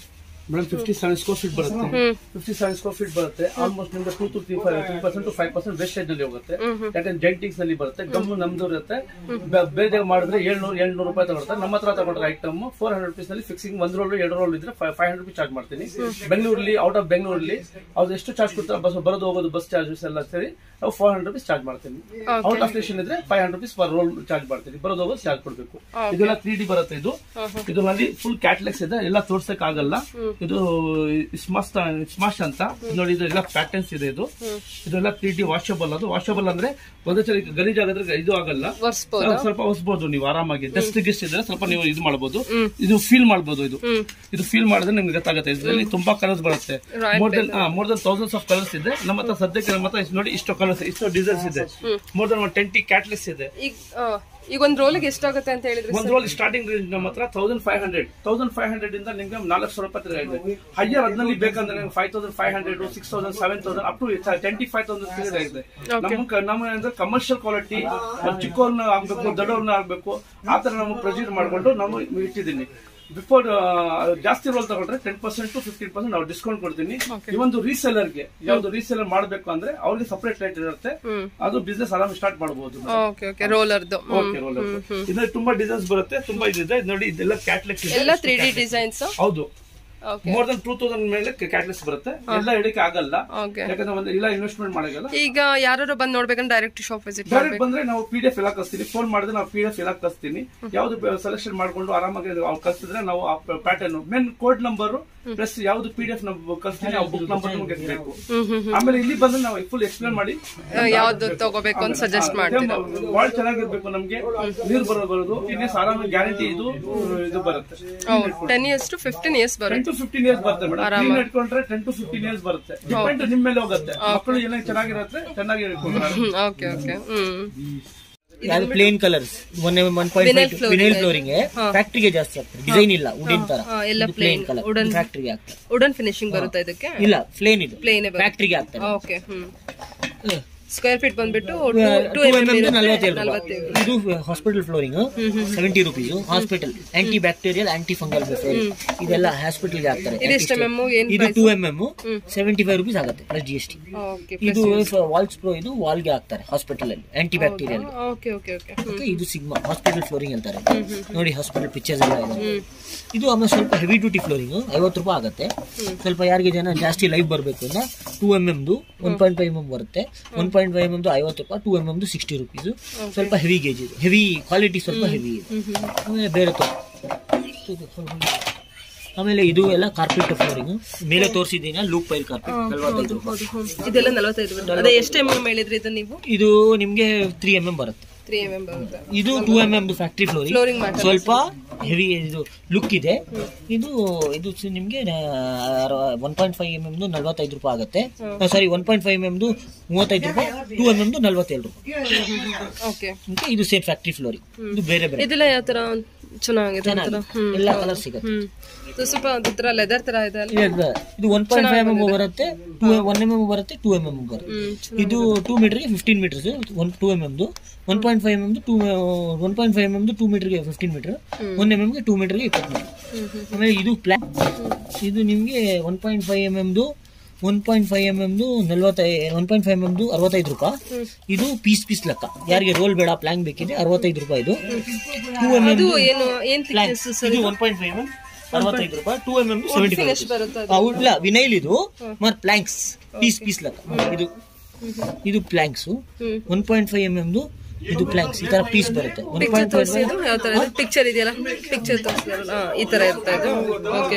madam fifty seven square feet ಬರುತ್ತೆ ಫಿಫ್ಟಿ ಸೆವೆನ್ ಸ್ಕ್ವೇರ್ ಫೀಟ್ ಬರುತ್ತೆ ಆಲ್ಮೋಸ್ಟ್ ನಿಮ್ಗೆ two to three five three percent to five percent wastage ನಲ್ಲಿ ಹೋಗುತ್ತೆ ಯಾಕಂದ್ರೆ ಜೆಂಟಿಂಗ್ಸ್ ನಲ್ಲಿ ಬರುತ್ತೆ ಗಮ್ಮು ನಮ್ದು ಇರುತ್ತೆ ಬೆ- ಬೇರೆ ಜಾಗ ಮಾಡಿದ್ರೆ ಏಳ್ನೂರು ಏಳ್ನೂರು ರೂಪಾಯಿ ತಗೊಳ್ತಾರೆ ನಮ್ಮ ಹತ್ರ ತಗೊಂಡ್ರೆ ಐಟಮ್ ಫೋರ್ ಹಂಡ್ರೆಡ್ ರುಪೀಸ್ ನಲ್ಲಿ ಫಿಕ್ಸಿಂಗ್ ಒಂದ್ ರೋಲ್ ಎರಡು ರೋಲ್ ಇದ್ರೆ ಫೈವ್ ಹಂಡ್ರೆಡ್ ರುಪೀಸ್ ಚಾರ್ಜ್ ಮಾಡ್ತೀನಿ ಬೆಂಗಳೂರಲ್ಲಿ ಔಟ್ ಆಫ್ ಬೆಂಗಳೂರಲ್ಲಿ ಅವ್ರು ಎಷ್ಟು ಚಾರ್ಜ್ ಕೊಡ್ತಾರೆ ಬಸ್ ಬರೋದು ಹೋಗೋದು ಬಸ್ ಚಾರ್ಜಸ್ ಎಲ್ಲ ಸೇರಿ ನಾವು ಫೋರ್ ಹಂಡ್ರೆಡ್ ರುಪೀಸ್ ಚಾರ್ಜ್ ಮಾಡ್ತೀನಿ ಔಟ್ ಆಫ್ ಸ್ಟೇಷನ್ ಇದ್ರೆ five hundred rupees per roll charge ಮಾಡ್ತೀನಿ ಬರೋದು ಹೋಗೋದು ಚಾರ್ಜ್ ಕೊಡ್ಬೇಕು ಇದೆಲ್ಲ ತ್ರೀ ಡಿ ಬರುತ್ತೆ ಇದು ಇದು ನಲ್ಲಿ ಫುಲ್ ಕ್ಯಾಟ್ಲೆಕ್ಸ್ ಇದೆ ಎಲ್ಲ ತೋರ್ಸಕ್ ಆಗಲ್ಲ ಇದು ಸ್ಮಾಸ್ಟ್ ಸ್ಮಾಶ್ ಅಂತ ನೋಡಿ ಇದೆಲ್ಲ ಪ್ಯಾಟರ್ನ್ಸ್ ಇದೆ ಇದು ಇದೆಲ್ಲ ತ್ರೀ ಡಿ ವಾಷಬಲ್ ಅದು ವಾಷಬಲ್ ಅಂದ್ರೆ ಒಂದೇ ಸರಿ ಗಲೀಜ್ ಆಗಿದ್ರೆ ಇದು ಆಗಲ್ಲ ಒರ್ಸ್ಬೋದಾ? ಸ್ವಲ್ಪ ಹೊಸ್ಬೋದು ನೀವು ಆರಾಮಾಗಿ ಡಸ್ಟ್ ಗಿಸ್ಟ್ ಇದ್ರೆ ಸ್ವಲ್ಪ ನೀವು ಇದು ಮಾಡಬಹುದು ಇದು ಫೀಲ್ ಮಾಡಬಹುದು ಇದು ಇದು ಫೀಲ್ ಮಾಡಿದ್ರೆ ನಿಮ್ಗೆ ಗೊತ್ತಾಗುತ್ತೆ ಇದರಲ್ಲಿ ತುಂಬಾ ಕಲರ್ಸ್ ಬರುತ್ತೆ more than more than thousands of colours ಇದೆ ನಮ್ಮ ಹತ್ರ ಸದ್ಯಕ್ಕೆ ನಮ್ಮ ಹತ್ರ ಇಷ್ಟು ನೋಡಿ ಇಷ್ಟು ಕಲರ್ಸ್ ಇಷ್ಟು ಡಿಸೈನ್ಸ್ ಇದೆ more than one twenty catalogues ಇದೆ ಈಗ ಆ, ಈಗ ಒಂದ್ ರೋಲಿಗೆ ಎಷ್ಟಾಗುತ್ತೆ ಅಂತ ಹೇಳಿದ್ರಿ ಒಂದು ರೋಲ್ ಸ್ಟಾರ್ಟಿಂಗ್ ರೇಂಜ್ ನಮ್ಮ ಹತ್ರ thousand five hundred thousand five hundred ಇಂದ ನಿಮ್ಗೆ ನಾಲ್ಕು ಸಾವಿರ ರೂಪಾಯಿ ತನಕ ಇದೆ ಹೈಯರ್ ಅದ್ರಲ್ಲಿ ಬೇಕಂದ್ರೆ ನಿಮ್ಗೆ five thousand five hundred six thousand seven thousand up to twenty five thousand ತನಕ ಇದೆ ನಮ್ಮ ಕ- ನಮ್ಮ ಅಂದ್ರೆ ಕಮರ್ಷಿಯಲ್ ಕ್ವಾಲಿಟಿ ಚಿಕ್ಕವ್ರನ್ನ ಆಗ್ಬೇಕು ದೊಡ್ಡವ್ರನ್ನ ಆಗ್ಬೇಕು ಆ ತರ ನಾವು ಪ್ರೊಸೀಜರ್ ಮಾಡ್ಕೊಂಡು ನಾವು ಇಟ್ಟಿದ್ದೀನಿ ಬಿಫೋರ್ ಜಾಸ್ತಿ ರೋಲ್ ತಗೊಂಡ್ರೆ ten percent to fifteen percent ನಾವು ಡಿಸ್ಕೌಂಟ್ ಕೊಡ್ತೀನಿ ಈ ಒಂದು ರೀಸೆಲರ್ಗೆ ಯಾವ್ದು ರೀಸೆಲರ್ ಮಾಡಬೇಕು ಅಂದ್ರೆ ಅವ್ರಿಗೆ ಸಪರೇಟ್ ರೇಟ್ ಇರುತ್ತೆ ಅದು ಬಿಸ್ನೆಸ್ ಆರಾಮ್ ಸ್ಟಾರ್ಟ್ ಮಾಡಬಹುದು ಓಕೆ ಓಕೆ ರೋಲರ್ದು ಓಕೆ ರೋಲರ್ ಇದ್ರಲ್ಲಿ ತುಂಬಾ ಡಿಸೈನ್ಸ್ ಬರುತ್ತೆ ತುಂಬಾ ಇದಿದೆ ನೋಡಿ ಇದೆಲ್ಲ ಕ್ಯಾಟ್ಲೆಕ್ಸ್ ಇದೆ ಎಲ್ಲ ತ್ರೀ ಡಿ ಡಿಸೈನ್ಸ್ ಹೌದು okay more than two thousand ಮೇಲೆ ಕ್ಯಾಟ್ಲೆಕ್ಸ್ ಬರುತ್ತೆ ಎಲ್ಲ ಹಿಡಿಕೆ ಆಗಲ್ಲ ಓಕೆ ಯಾಕಂದ್ರೆ ಒಂದು ಇಲ್ಲ ಇನ್ವೆಸ್ಟ್ಮೆಂಟ್ ಮಾಡಲ್ಲ ಈಗ ಯಾರು ಬಂದ್ ನೋಡ್ಬೇಕಂದ್ರೆ ಡೈರೆಕ್ಟ್ ಶಾಪ್ ವಿಸಿಟ್ ಡೈರೆಕ್ಟ್ ಬಂದ್ರೆ ನಾವು ಪಿ ಡಿ ಎಫ್ ಎಲ್ಲ ಕಳಿಸ್ತೀನಿ ಫೋನ್ ಮಾಡಿದ್ರೆ ನಾವು ಪಿ ಡಿ ಎಫ್ ಎಲ್ಲ ಕಳಿಸ್ತೀನಿ ಯಾವ್ದು ಸೆಲೆಕ್ಷನ್ ಮಾಡ್ಕೊಂಡು ಆರಾಮಾಗಿ ಅವ್ರು ಕಳಿಸಿದ್ರೆ ನಾವು ಆ pattern main code number plus ಯಾವ್ದು ಪಿ ಡಿ ಎಫ್ ನಾವು ಕಳಿಸ್ತೀನಿ ಆ ಬುಕ್ ನಂಬರ್ ನಮಗೆ ಬೇಕು ಆಮೇಲೆ ಇಲ್ಲಿ ಬಂದ್ರೆ ನಾವು ಫುಲ್ ಎಕ್ಸ್ಪ್ಲೇನ್ ಮಾಡಿ ಯಾವ್ದು ತಗೋಬೇಕು ಅಂತ ಸಜೆಸ್ಟ್ ಮಾಡ್ತೀರಾ ಬಹಳ ಚೆನ್ನಾಗಿರ್ಬೇಕು ನಮ್ಗೆ ನೀರು ಬರೋದು ಬರೋದು ಇನ್ನೇಸ್ ಆರಾಮಾಗಿ ಗ್ಯಾರಂಟಿ ಇದು ಇದು ಬರುತ್ತೆ ten years to fifteen years ten ಬರುತ್ತೆ ಟು ಫಿಫ್ಟೀನ್ ಇಯರ್ಸ್ ಬರುತ್ತೆ ಮೇಡಮ್ ಕ್ಲೀನ್ ಇಟ್ಕೊಂಡ್ರೆ ಟೆನ್ ಟು ಫಿಫ್ಟೀನ್ ಇಯರ್ಸ್ ಬರುತ್ತೆ ಡಿಪೆಂಡ್ ನಿಮ್ ಮೇಲೆ ಹೋಗುತ್ತೆ ಮಕ್ಕಳು ಏನಾಗಿ ಚೆನ್ನಾಗಿರುತ್ತೆ ಚೆನ್ನಾಗಿ ಇಟ್ಕೊಂಡ್ರೆ ಓಕೆ ಓಕೆ ಹ್ಮ್ ಯಾವ್ದು plain colours one one point five vinyl flooring ಫ್ಯಾಕ್ಟ್ರಿಗೆ ಜಾಸ್ತಿ ಆಗ್ತದೆ ಡಿಸೈನ್ ಇಲ್ಲ ವುಡಿನ್ ತರ ಹಾ, ಎಲ್ಲ ಪ್ಲೇನ್ ಕಲರ್ wooden. ಫ್ಯಾಕ್ಟ್ರಿಗೆ ಆಗ್ತದೆ ವುಡನ್ ಫಿನಿಶಿಂಗ್ ಬರುತ್ತೆ ಇದಕ್ಕೆ ಇಲ್ಲ ಪ್ಲೇನ್ ಇದು Plain ಏ ಬರುತ್ತೆ. ಫ್ಯಾಕ್ಟ್ರಿಗೆ ಆಗ್ತದೆ ಓಕೆ ಹ್ಮ್ ಸ್ಕ್ವೇರ್ ಫೀಟ್ ಬಂದ್ಬಿಟ್ಟು ಟೂ ಟೂ ಎಂ ಎಂ ನಲ್ವತ್ತೇಳು ರೂಪಾಯಿ ಇದು hospital flooring seventy rupees hospital anti bacterial anti fungal ಇದೆಲ್ಲ ಹಾಸ್ಪಿಟಲ್ ಗೆ ಹಾಕ್ತಾರೆ ಇದೆಷ್ಟು mm ಏನ್ ಇದು two M M seventy five rupees ಆಗುತ್ತೆ plus G S T okay ಇದು ವಾಲ್ಸ್ ಪ್ರೋ ಇದು ವಾಲ್ ಗೆ ಹಾಕ್ತಾರೆ ಹಾಸ್ಪಿಟಲ್ ಅಲ್ಲಿ anti bacterial okay okay okay okay ಇದು ಸಿಗ್ಮಾ ಹಾಸ್ಪಿಟಲ್ ಫ್ಲೋರಿಂಗ್ ಅಂತಾರೆ ನೋಡಿ ಹಾಸ್ಪಿಟಲ್ ಪಿಕ್ಚರ್ಸ್ ಎಲ್ಲ ಇದೆ ಇದು ಆಮೇಲೆ ಸ್ವಲ್ಪ ಹೆವಿ ಡ್ಯೂಟಿ ಫ್ಲೋರಿಂಗ್ ಐವತ್ತು ರೂಪಾಯಿ ಆಗುತ್ತೆ ಸ್ವಲ್ಪ ಯಾರಿಗೆ ಜನ ಜಾಸ್ತಿ ಲೈವ್ ಬರಬೇಕು ಅಂದ್ರೆ ಟೂ ಎಮ್ ಎಮ್ದು ಒನ್ ಪಾಯಿಂಟ್ ಫೈವ್ ಎಮ್ ಬರುತ್ತೆ ಒನ್ ಪಾಯಿಂಟ್ ಫೈವ್ ಎಮ್ದು ಐವತ್ತು ರೂಪಾಯಿ ಟೂ ಎಮ್ ಎಮ್ದು ಸಿಕ್ಸ್ಟಿ ರುಪೀಸ್ ಸ್ವಲ್ಪ ಹೆವಿ ಗೇಜ್ ಇದು ಹೆವಿ ಕ್ವಾಲಿಟಿ ಸ್ವಲ್ಪ ಹೆವಿ ಇದೆ ಆಮೇಲೆ ಬೇರೆ ತೊ ಆಮೇಲೆ ಇದು ಎಲ್ಲ ಕಾರ್ಪೆಟ್ ಫ್ಲೋರಿಂಗ್ ಮೇಲೆ ತೋರಿಸಿದ್ದೀನಿ ಲೂಪ್ ಪೈಲ್ ಕಾರ್ಪೆಟ್ ನಲ್ವತ್ತೈದು ರೂಪಾಯಿ ಇದೆಲ್ಲ ನಲವತ್ತೈದು ಬರುತ್ತೆ ಅದೇ ಎಷ್ಟು ಎಮ್ ಎಮ್ ಹೇಳಿದ್ರಿ ಇದು ನೀವು ಇದು ನಿಮಗೆ ತ್ರೀ ಎಮ್ ಎಮ್ ಬರುತ್ತೆ ತ್ರೀ ಎಮ್ ಎಮ್ ಬರುತ್ತೆ ಇದು two M M factory Flooring flooring materials. ಸ್ವಲ್ಪ ಹೆವಿ ಇದು ಲುಕ್ ಇದೆ ಇದು ಇದು ಸಿ- ನಿಮ್ಗೆ ಒನ್ ಪಾಯಿಂಟ್ ಫೈವ್ ಎಮ್ ಎಮ್ದು ನಲ್ವತ್ತೈದು ರೂಪಾಯಿ ಆಗುತ್ತೆ sorry one point five M ಎಮ್ದು ಮೂವತ್ತೈದು ರೂಪಾಯಿ ಟೂ ಎಮ್ ಎಮ್ದು ನಲ್ವತ್ತೇಳು ರೂಪಾಯಿ ಓಕೆ Okay, ಇದು ಸೇಮ್ ಫ್ಯಾಕ್ಟ್ರಿ ಫ್ಲೋರಿಂಗ್ ಇದು ಬೇರೆ ಬೇರೆ ಇದೆಲ್ಲ ಯಾವ ತರ ಚೆನ್ನಾಗಿದೆ ಒಂಥರ ಹ್ಮ್ ಎಲ್ಲ ಕಲರ್ ಸಿಗುತ್ತೆ ಹ್ಮ್ ಇದು ಸ್ವಲ್ಪ ಒಂಥರ ಲೆದರ್ ತರ ಇದೆ ಅಲ್ಲ ಇದು ಇದು one point five M M ಬರುತ್ತೆ ಟೂ ಒನ್ ಎಮ್ ಎಮ್ ಬರುತ್ತೆ ಟೂ ಎಮ್ ಎಮ್ ಬರುತ್ತೆ ಹ್ಮ್ ಇದು ಟೂ ಮೀಟರ್ಗೆ fifteen metres one two M ಎಮ್ದು ಒನ್ ಪಾಯಿಂಟ್ ಫೈವ್ ಎಮ್ದು ಟೂ ಒನ್ ಪಾಯಿಂಟ್ ಫೈವ್ ಎಮ್ದು ಟೂ ಮೀಟರ್ಗೆ ಫಿಫ್ಟೀನ್ ಮೀಟರ್ ಒನ್ ಎಮ್ ಎಮ್ಗೆ ಟೂ ಮೀಟರ್ಗೆ ಇಪ್ಪತ್ತು ಮೀಟರ್ ಆಮೇಲೆ ಇದು ಪ್ಲಾನ್ ಇದು ನಿಮಗೆ ಒನ್ ಪಾಯಿಂಟ್ ಫೈವ್ ಎಮ್ ಎಮ್ದು ಒನ್ ಪಾಯಿಂಟ್ ಫೈವ್ ಎಮ್ ಎಮ್ದು ನಲ್ವತ್ತೈ ಒನ್ ಪಾಯಿಂಟ್ ಫೈವ್ ಎಮ್ದು ಅರವತ್ತೈದು ರೂಪಾಯಿ ಇದು ಪೀಸ್ ಪೀಸ್ ಲೆಕ್ಕ ಯಾರಿಗೆ ರೋಲ್ ಬೇಡ ಪ್ಲಾಂಕ್ ಬೇಕಿದೆ ಅರವತ್ತೈದು ರೂಪಾಯಿ ಇದು ಟೂ ಎಮ್ ಎಮ್ ಇದು ಏನು ಏನ್ ಪ್ಲಾಂಕ್ thickness ಇದು ಒನ್ ಪಾಯಿಂಟ್ ಫೈವ್ ಎಮ್ ಅರವತ್ತೈದು ರೂಪಾಯಿ two M M seventy finish ಬರುತ್ತೆ ಫೈವ್ ಇಲ್ಲ ವಿನೈಲ್ ಇದು ಮತ್ತೆ ಪ್ಲಾಂಕ್ಸ್ ಪೀಸ್ ಪೀಸ್ ಲೆಕ್ಕ ಇದು ಇದು planks one point five M ಎಮ್ದು ಇದು ಪ್ಲಾಂಕ್ಸ್ ಈ ತರ ಪೀಸ್ ಬರುತ್ತೆ ಒನ್ ಪಿಕ್ಚರ್ ಪಾಯಿಂಟ್ ತೋರಿಸಿ ಇದು ಯಾವ ತರ ಇದೆ ಪಿಕ್ಚರ್ ಇದೆಯಲ್ಲ ಪಿಕ್ಚರ್ ತೋರಿಸಿದಾರಲ್ಲ ಈ ತರ ಇರ್ತಾ ಇದು okay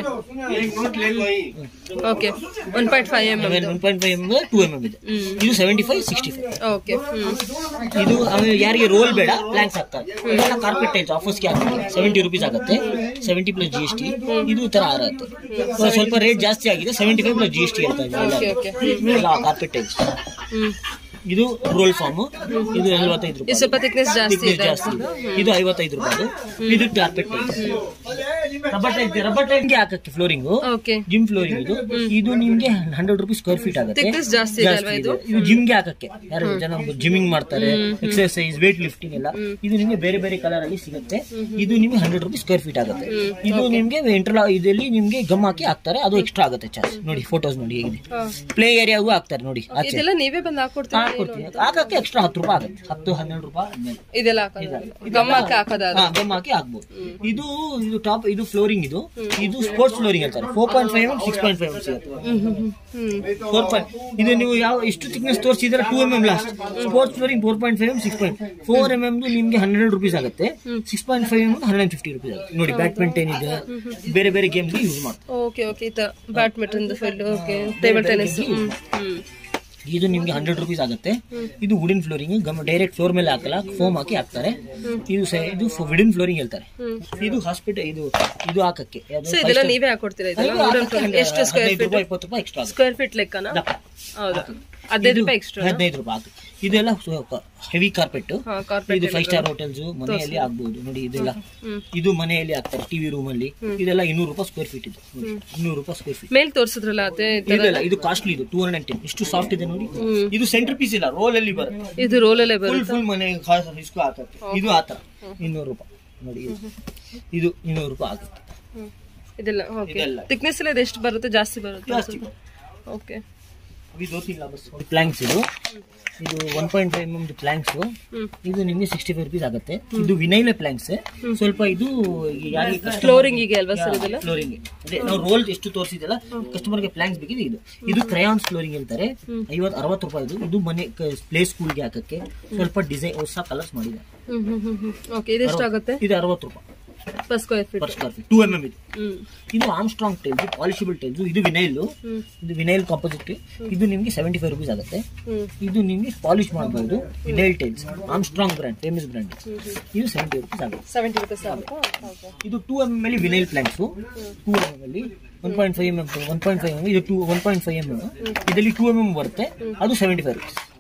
okay one point five M M one point five M two M M ಇದೆ ಇದು seventy five sixty five okay hmm ಇದು ಆಮೇಲೆ ಯಾರಿಗೆ ರೋಲ್ ಬೇಡ ಪ್ಲಾಂಕ್ಸ್ ಆಗ್ತಾರೆ ಇದೆಲ್ಲ ಕಾರ್ಪೆಟ್ ಟೈಲ್ಸ್ ಆಫೀಸ್ಗೆ ಹಾಕ್ತಾರೆ ಸೆವೆಂಟಿ ರುಪೀಸ್ ಆಗುತ್ತೆ seventy plus G S T ಇದು ತರ ಆಗುತ್ತೆ ಸ್ವಲ್ಪ ರೇಟ್ ಜಾಸ್ತಿ ಆಗಿದೆ seventy five plus G S T ಇರ್ತಾ ಓಕೆ ಓಕೆ ಇದೆ ಕಾರ್ಪೆಟ್ ಟೈಲ್ಸ್ ಹ್ಮ್ ಇದು ರೋಲ್ ಫಾರ್ಮ್ ಇದು ನಲ್ವತ್ತೈದು ಇದು ರೂಪಾಯಿ ಸ್ವಲ್ಪ thickness ಜಾಸ್ತಿ Thickness ಇದೆ ಜಾಸ್ತಿ ಇದೆ ಇದು ಐವತ್ತೈದು ರೂಪಾಯಿ ಇದು carpet tiles rubber type rubber ಟೈಪ್ಗೆ ಹಾಕಕ್ಕೆ ಫ್ಲೋರಿಂಗ್ ಓಕೆ ಜಿಮ್ ಫ್ಲೋರಿಂಗ್ ಇದು ಇದು ನಿಮ್ಗೆ ಹಂಡ್ರೆಡ್ ರುಪೀಸ್ ಸ್ಕ್ವೇರ್ ಫೀಟ್ ಆಗುತ್ತೆ Thickness ಜಾಸ್ತಿ ಇದೆ ಅಲ್ವಾ ಇದು? ಇದು ಜಿಮ್ಗೆ ಹಾಕಕ್ಕೆ ಯಾರು ಜನ ಜಿಮ್ಮಿಂಗ್ ಮಾಡ್ತಾರೆ ಎಕ್ಸರ್ಸೈಸ್ ವೇಟ್ ಲಿಫ್ಟಿಂಗ್ ಎಲ್ಲ ಇದು ನಿಮ್ಗೆ ಬೇರೆ ಬೇರೆ ಕಲರ್ ಅಲ್ಲಿ ಸಿಗುತ್ತೆ ಇದು ನಿಮ್ಗೆ ಹಂಡ್ರೆಡ್ ರುಪೀಸ್ ಸ್ಕ್ವೇರ್ ಫೀಟ್ ಆಗುತ್ತೆ ಇದು ನಿಮ್ಗೆ ಇಂಟರ್ಲಾ ಇದರಲ್ಲಿ ನಿಮ್ಗೆ ಗಮ್ ಹಾಕಿ ಹಾಕ್ತಾರೆ ಅದು ಎಕ್ಸ್ಟ್ರಾ ಆಗುತ್ತೆ ಚಾರ್ಜ್ ನೋಡಿ ಫೋಟೋಸ್ ನೋಡಿ ಹೇಗಿದೆ ಪ್ಲೇ ಏರಿಯಾಗೂ ಹಾಕ್ತಾರೆ ನೋಡಿ ಆಚೆ ಇದೆಲ್ಲ ನೀವೇ ಬಂದು ಹಾಕೊಡ್ತೀರಾ ಹಾಕೊಡ್ತೀವಿ ಹಾಕಕ್ಕೆ ಎಕ್ಸ್ಟ್ರಾ ಹತ್ತು ರೂಪಾಯಿ ಆಗುತ್ತೆ ಹತ್ತು ಹನ್ನೆರಡು ರೂಪಾಯಿ ಆದ್ಮೇಲೆ ಇದೆಲ್ಲ ಹಾಕೋದು ಗಮ್ಮಕ್ಕೆ ಹಾಕೋದಾದ್ರೆ ಹಾ, ಗಮ್ ಹಾಕಿ ಹಾಕ್ಬೋದು ಇದು ಇದು ಟಾಪ್ ಇದು ಫ್ಲೋರಿಂಗ್ ಇದು ಇದು ಸ್ಪೋರ್ಟ್ಸ್ ಫ್ಲೋರಿಂಗ್ ಅಂತಾರೆ four point five six point five ಸಿಗುತ್ತೆ ಫೋರ್ ಪಾಯಿಂಟ್ ಇದು ನೀವು ಯಾವ ಎಷ್ಟು ಥಿಕ್ನೆಸ್ ತೋರಿಸಿದ್ರೆ two M M last sports flooring four point five six point four M M ನಿಮ್ಗೆ ಹಂಡ್ರೆಡ್ ರುಪೀಸ್ ಆಗುತ್ತೆ six point five M hundred fifty rupees ಆಗುತ್ತೆ ನೋಡಿ ಬ್ಯಾಡ್ಮಿಂಟನ್ ಇದೆ ಬೇರೆ ಬೇರೆ ಗೇಮ್ಗೆ ಯೂಸ್ ಮಾಡ್ತಾರೆ ಓಕೆ ಓಕೆ ಈತ badminton field okay table tennis hmm hmm ಇದು ನಿಮ್ಗೆ ಹಂಡ್ರೆಡ್ ರುಪೀಸ್ ಆಗುತ್ತೆ ಇದು wooden flooring gum direct floor ಮೇಲೆ ಹಾಕಲ್ಲ ಫೋಮ್ ಹಾಕಿ ಹಾಕ್ತಾರೆ ಇದು ಸ- ಇದು ವುಡಿನ್ ಫ್ಲೋರಿಂಗ್ ಹೇಳ್ತಾರೆ ಇದು ಹಾಸ್ಪಿಟಲ್ ಇದು ಇದು ಹಾಕಕ್ಕೆ ಯಾವ್ದು ಸೊ ಇದೆಲ್ಲ ನೀವೇ ಹಾಕೊಡ್ತೀರಾ ಇದೆಲ್ಲ wooden flooring. ಎಷ್ಟು ಸ್ಕ್ವೇರ್ ಹದಿನೈದು ಫೀಟ್ ರೂಪಾಯಿ ಇಪ್ಪತ್ತು ರೂಪಾಯಿ ಎಕ್ಸ್ಟ್ರಾ ಆಗುತ್ತೆ ಸ್ಕ್ವೇರ್ ಫೀಟ್ ಲೆಕ್ಕನ ದಪ್ಪ. ಹೌದಾ ಹದಿನೈದು ರೂಪಾಯಿ ಎಕ್ಸ್ಟ್ರಾ ಹದಿನೈದು ರೂಪಾಯಿ ಆಗುತ್ತೆ ಇದೆಲ್ಲ ಹೆವಿ ಕಾರ್ಪೆಟ್ ಹಾ ಕಾರ್ಪೆಟ್ ಇದು ಫೈವ್ ಸ್ಟಾರ್ ಹೋಟೆಲ್ಸ್ ಮನೆಯಲ್ಲಿ ಆಗ್ಬಹುದು ನೋಡಿ ಇದೆಲ್ಲ ಇದು ಮನೆಯಲ್ಲಿ ಹಾಕ್ತಾರೆ ಟಿವಿ ರೂಮ್ ಅಲ್ಲಿ ಇದೆಲ್ಲ ಇನ್ನೂರು ರೂಪಾಯಿ ಸ್ಕ್ವೇರ್ ಫೀಟ್ ಇದು ನೋಡಿ, ಇನ್ನೂರು ರೂಪಾಯಿ ಸ್ಕ್ವೇರ್ ಫೀಟ್ ಮೇಲ್ ತೋರ್ಸಿದ್ರಲ್ಲ ಅದೇ ಇದೆಲ್ಲ ಇದು ಕಾಸ್ಟ್ಲಿ ಇದು ಟೂ ಹಂಡ್ರೆಡ್ ಅಂಡ್ ಟೆನ್ ಇಷ್ಟು ಸಾಫ್ಟ್ ಇದೆ ನೋಡಿ ಇದು ಸೆಂಟರ್ ಪೀಸ್ ಇಲ್ಲ ರೋಲ್ ಅಲ್ಲಿ ಬರುತ್ತೆ ಇದು ರೋಲಲ್ಲೇ ಫುಲ್ ಬರುತ್ತೆ ಫುಲ್ ಮನೆ ಇಸ್ಕೊ ಹಾಕತ್ತೆ ಇದು ಆತರ ಇನ್ನೂರು ರೂಪಾಯಿ ನೋಡಿ ಇದು. ಇದು ಇನ್ನೂರು ರೂಪಾಯಿ ಆಗುತ್ತೆ ಹ್ಮ್. ಇದೆಲ್ಲ ಓಕೆ ಇದೆಲ್ಲ. ಥಿಕ್ನೆಸ್ ಎಲ್ಲ ಎಷ್ಟು ಬರುತ್ತೆ ಜಾಸ್ತಿ ಬರುತ್ತೆ ಜಾಸ್ತಿ. ಓಕೆ ಇದು ಪ್ಲಾಂಕ್ಸ್ ಇದು ಇದು one point five M planks ಇದು ನಿಮಗೆ ಸಿಕ್ಸ್ಟಿ ಫೈವ್ ರುಪೀಸ್ ಆಗುತ್ತೆ ಇದು ವಿನೈಲೆ ಪ್ಲಾಂಕ್ಸ್ ಸ್ವಲ್ಪ ಇದು ಯಾರಿಗೆ ಫ್ಲೋರಿಂಗಿಗೆ ಅಲ್ವಾ ಸರ್ ಇದೆಲ್ಲ ಫ್ಲೋರಿಂಗ್ ಅದೇ ನಾವು ರೋಲ್ ಎಷ್ಟು ತೋರಿಸಿದಲ್ಲ ಕಸ್ಟಮರ್ಗೆ ಪ್ಲಾಂಕ್ಸ್ ಬೇಕಿದೆ ಇದು ಇದು ಕ್ರಯಾನ್ಸ್ ಫ್ಲೋರಿಂಗ್ ಹೇಳ್ತಾರೆ ಐವತ್ತು ಅರವತ್ತು ರೂಪಾಯಿ ಇದು ಇದು ಮನೆ ಪ್ಲೇ ಸ್ಕೂಲ್ಗೆ ಹಾಕಕ್ಕೆ ಸ್ವಲ್ಪ ಡಿಸೈನ್ ಹೊಸ ಕಲರ್ಸ್ ಮಾಡಿದ್ದಾರೆ ಹ್ಮ್ ಹ್ಮ್ ಹ್ಮ್ ಹ್ಮ್ ಓಕೆ ಇದೆಷ್ಟಾಗುತ್ತೆ ಇದು ಅರವತ್ತು ರೂಪಾಯಿ per square feet per square feet two M M ಇದು ಹ್ಮ್ ಇದು ಆಮ್ಸ್ಟ್ರಾಂಗ್ ಟೈಲ್ಸ್ ಪಾಲಿಶಬಲ್ ಟೈಲ್ಸ್ ಇದು ವಿನೈಲ್ ಇದು ವಿನೈಲ್ ಕಾಂಪೋಸಿಟ್ ಇದು ನಿಮಗೆ ಸೆವೆಂಟಿ ಫೈವ್ ರುಪೀಸ್ ಆಗುತ್ತೆ ಹ್ಮ್ ಇದು ನಿಮಗೆ ಪಾಲಿಶ್ ಮಾಡಬಹುದು vinyl tiles Armstrong brand famous brand ಇದು ಸೆವೆಂಟಿ ರುಪೀಸ್ ಆಗುತ್ತೆ ಸೆವೆಂಟಿ ರುಪೀಸ್ ಆಗುತ್ತಾ ಓಕೆ ಇದು ಟೂ ಎಮ್ ಎಮ್ ಅಲ್ಲಿ vinyl planks two M M ಅಲ್ಲಿ one point five M M one point five M ಇದು two one point five M M ಇದರಲ್ಲಿ two M M ಬರುತ್ತೆ ಅದು seventy five rupees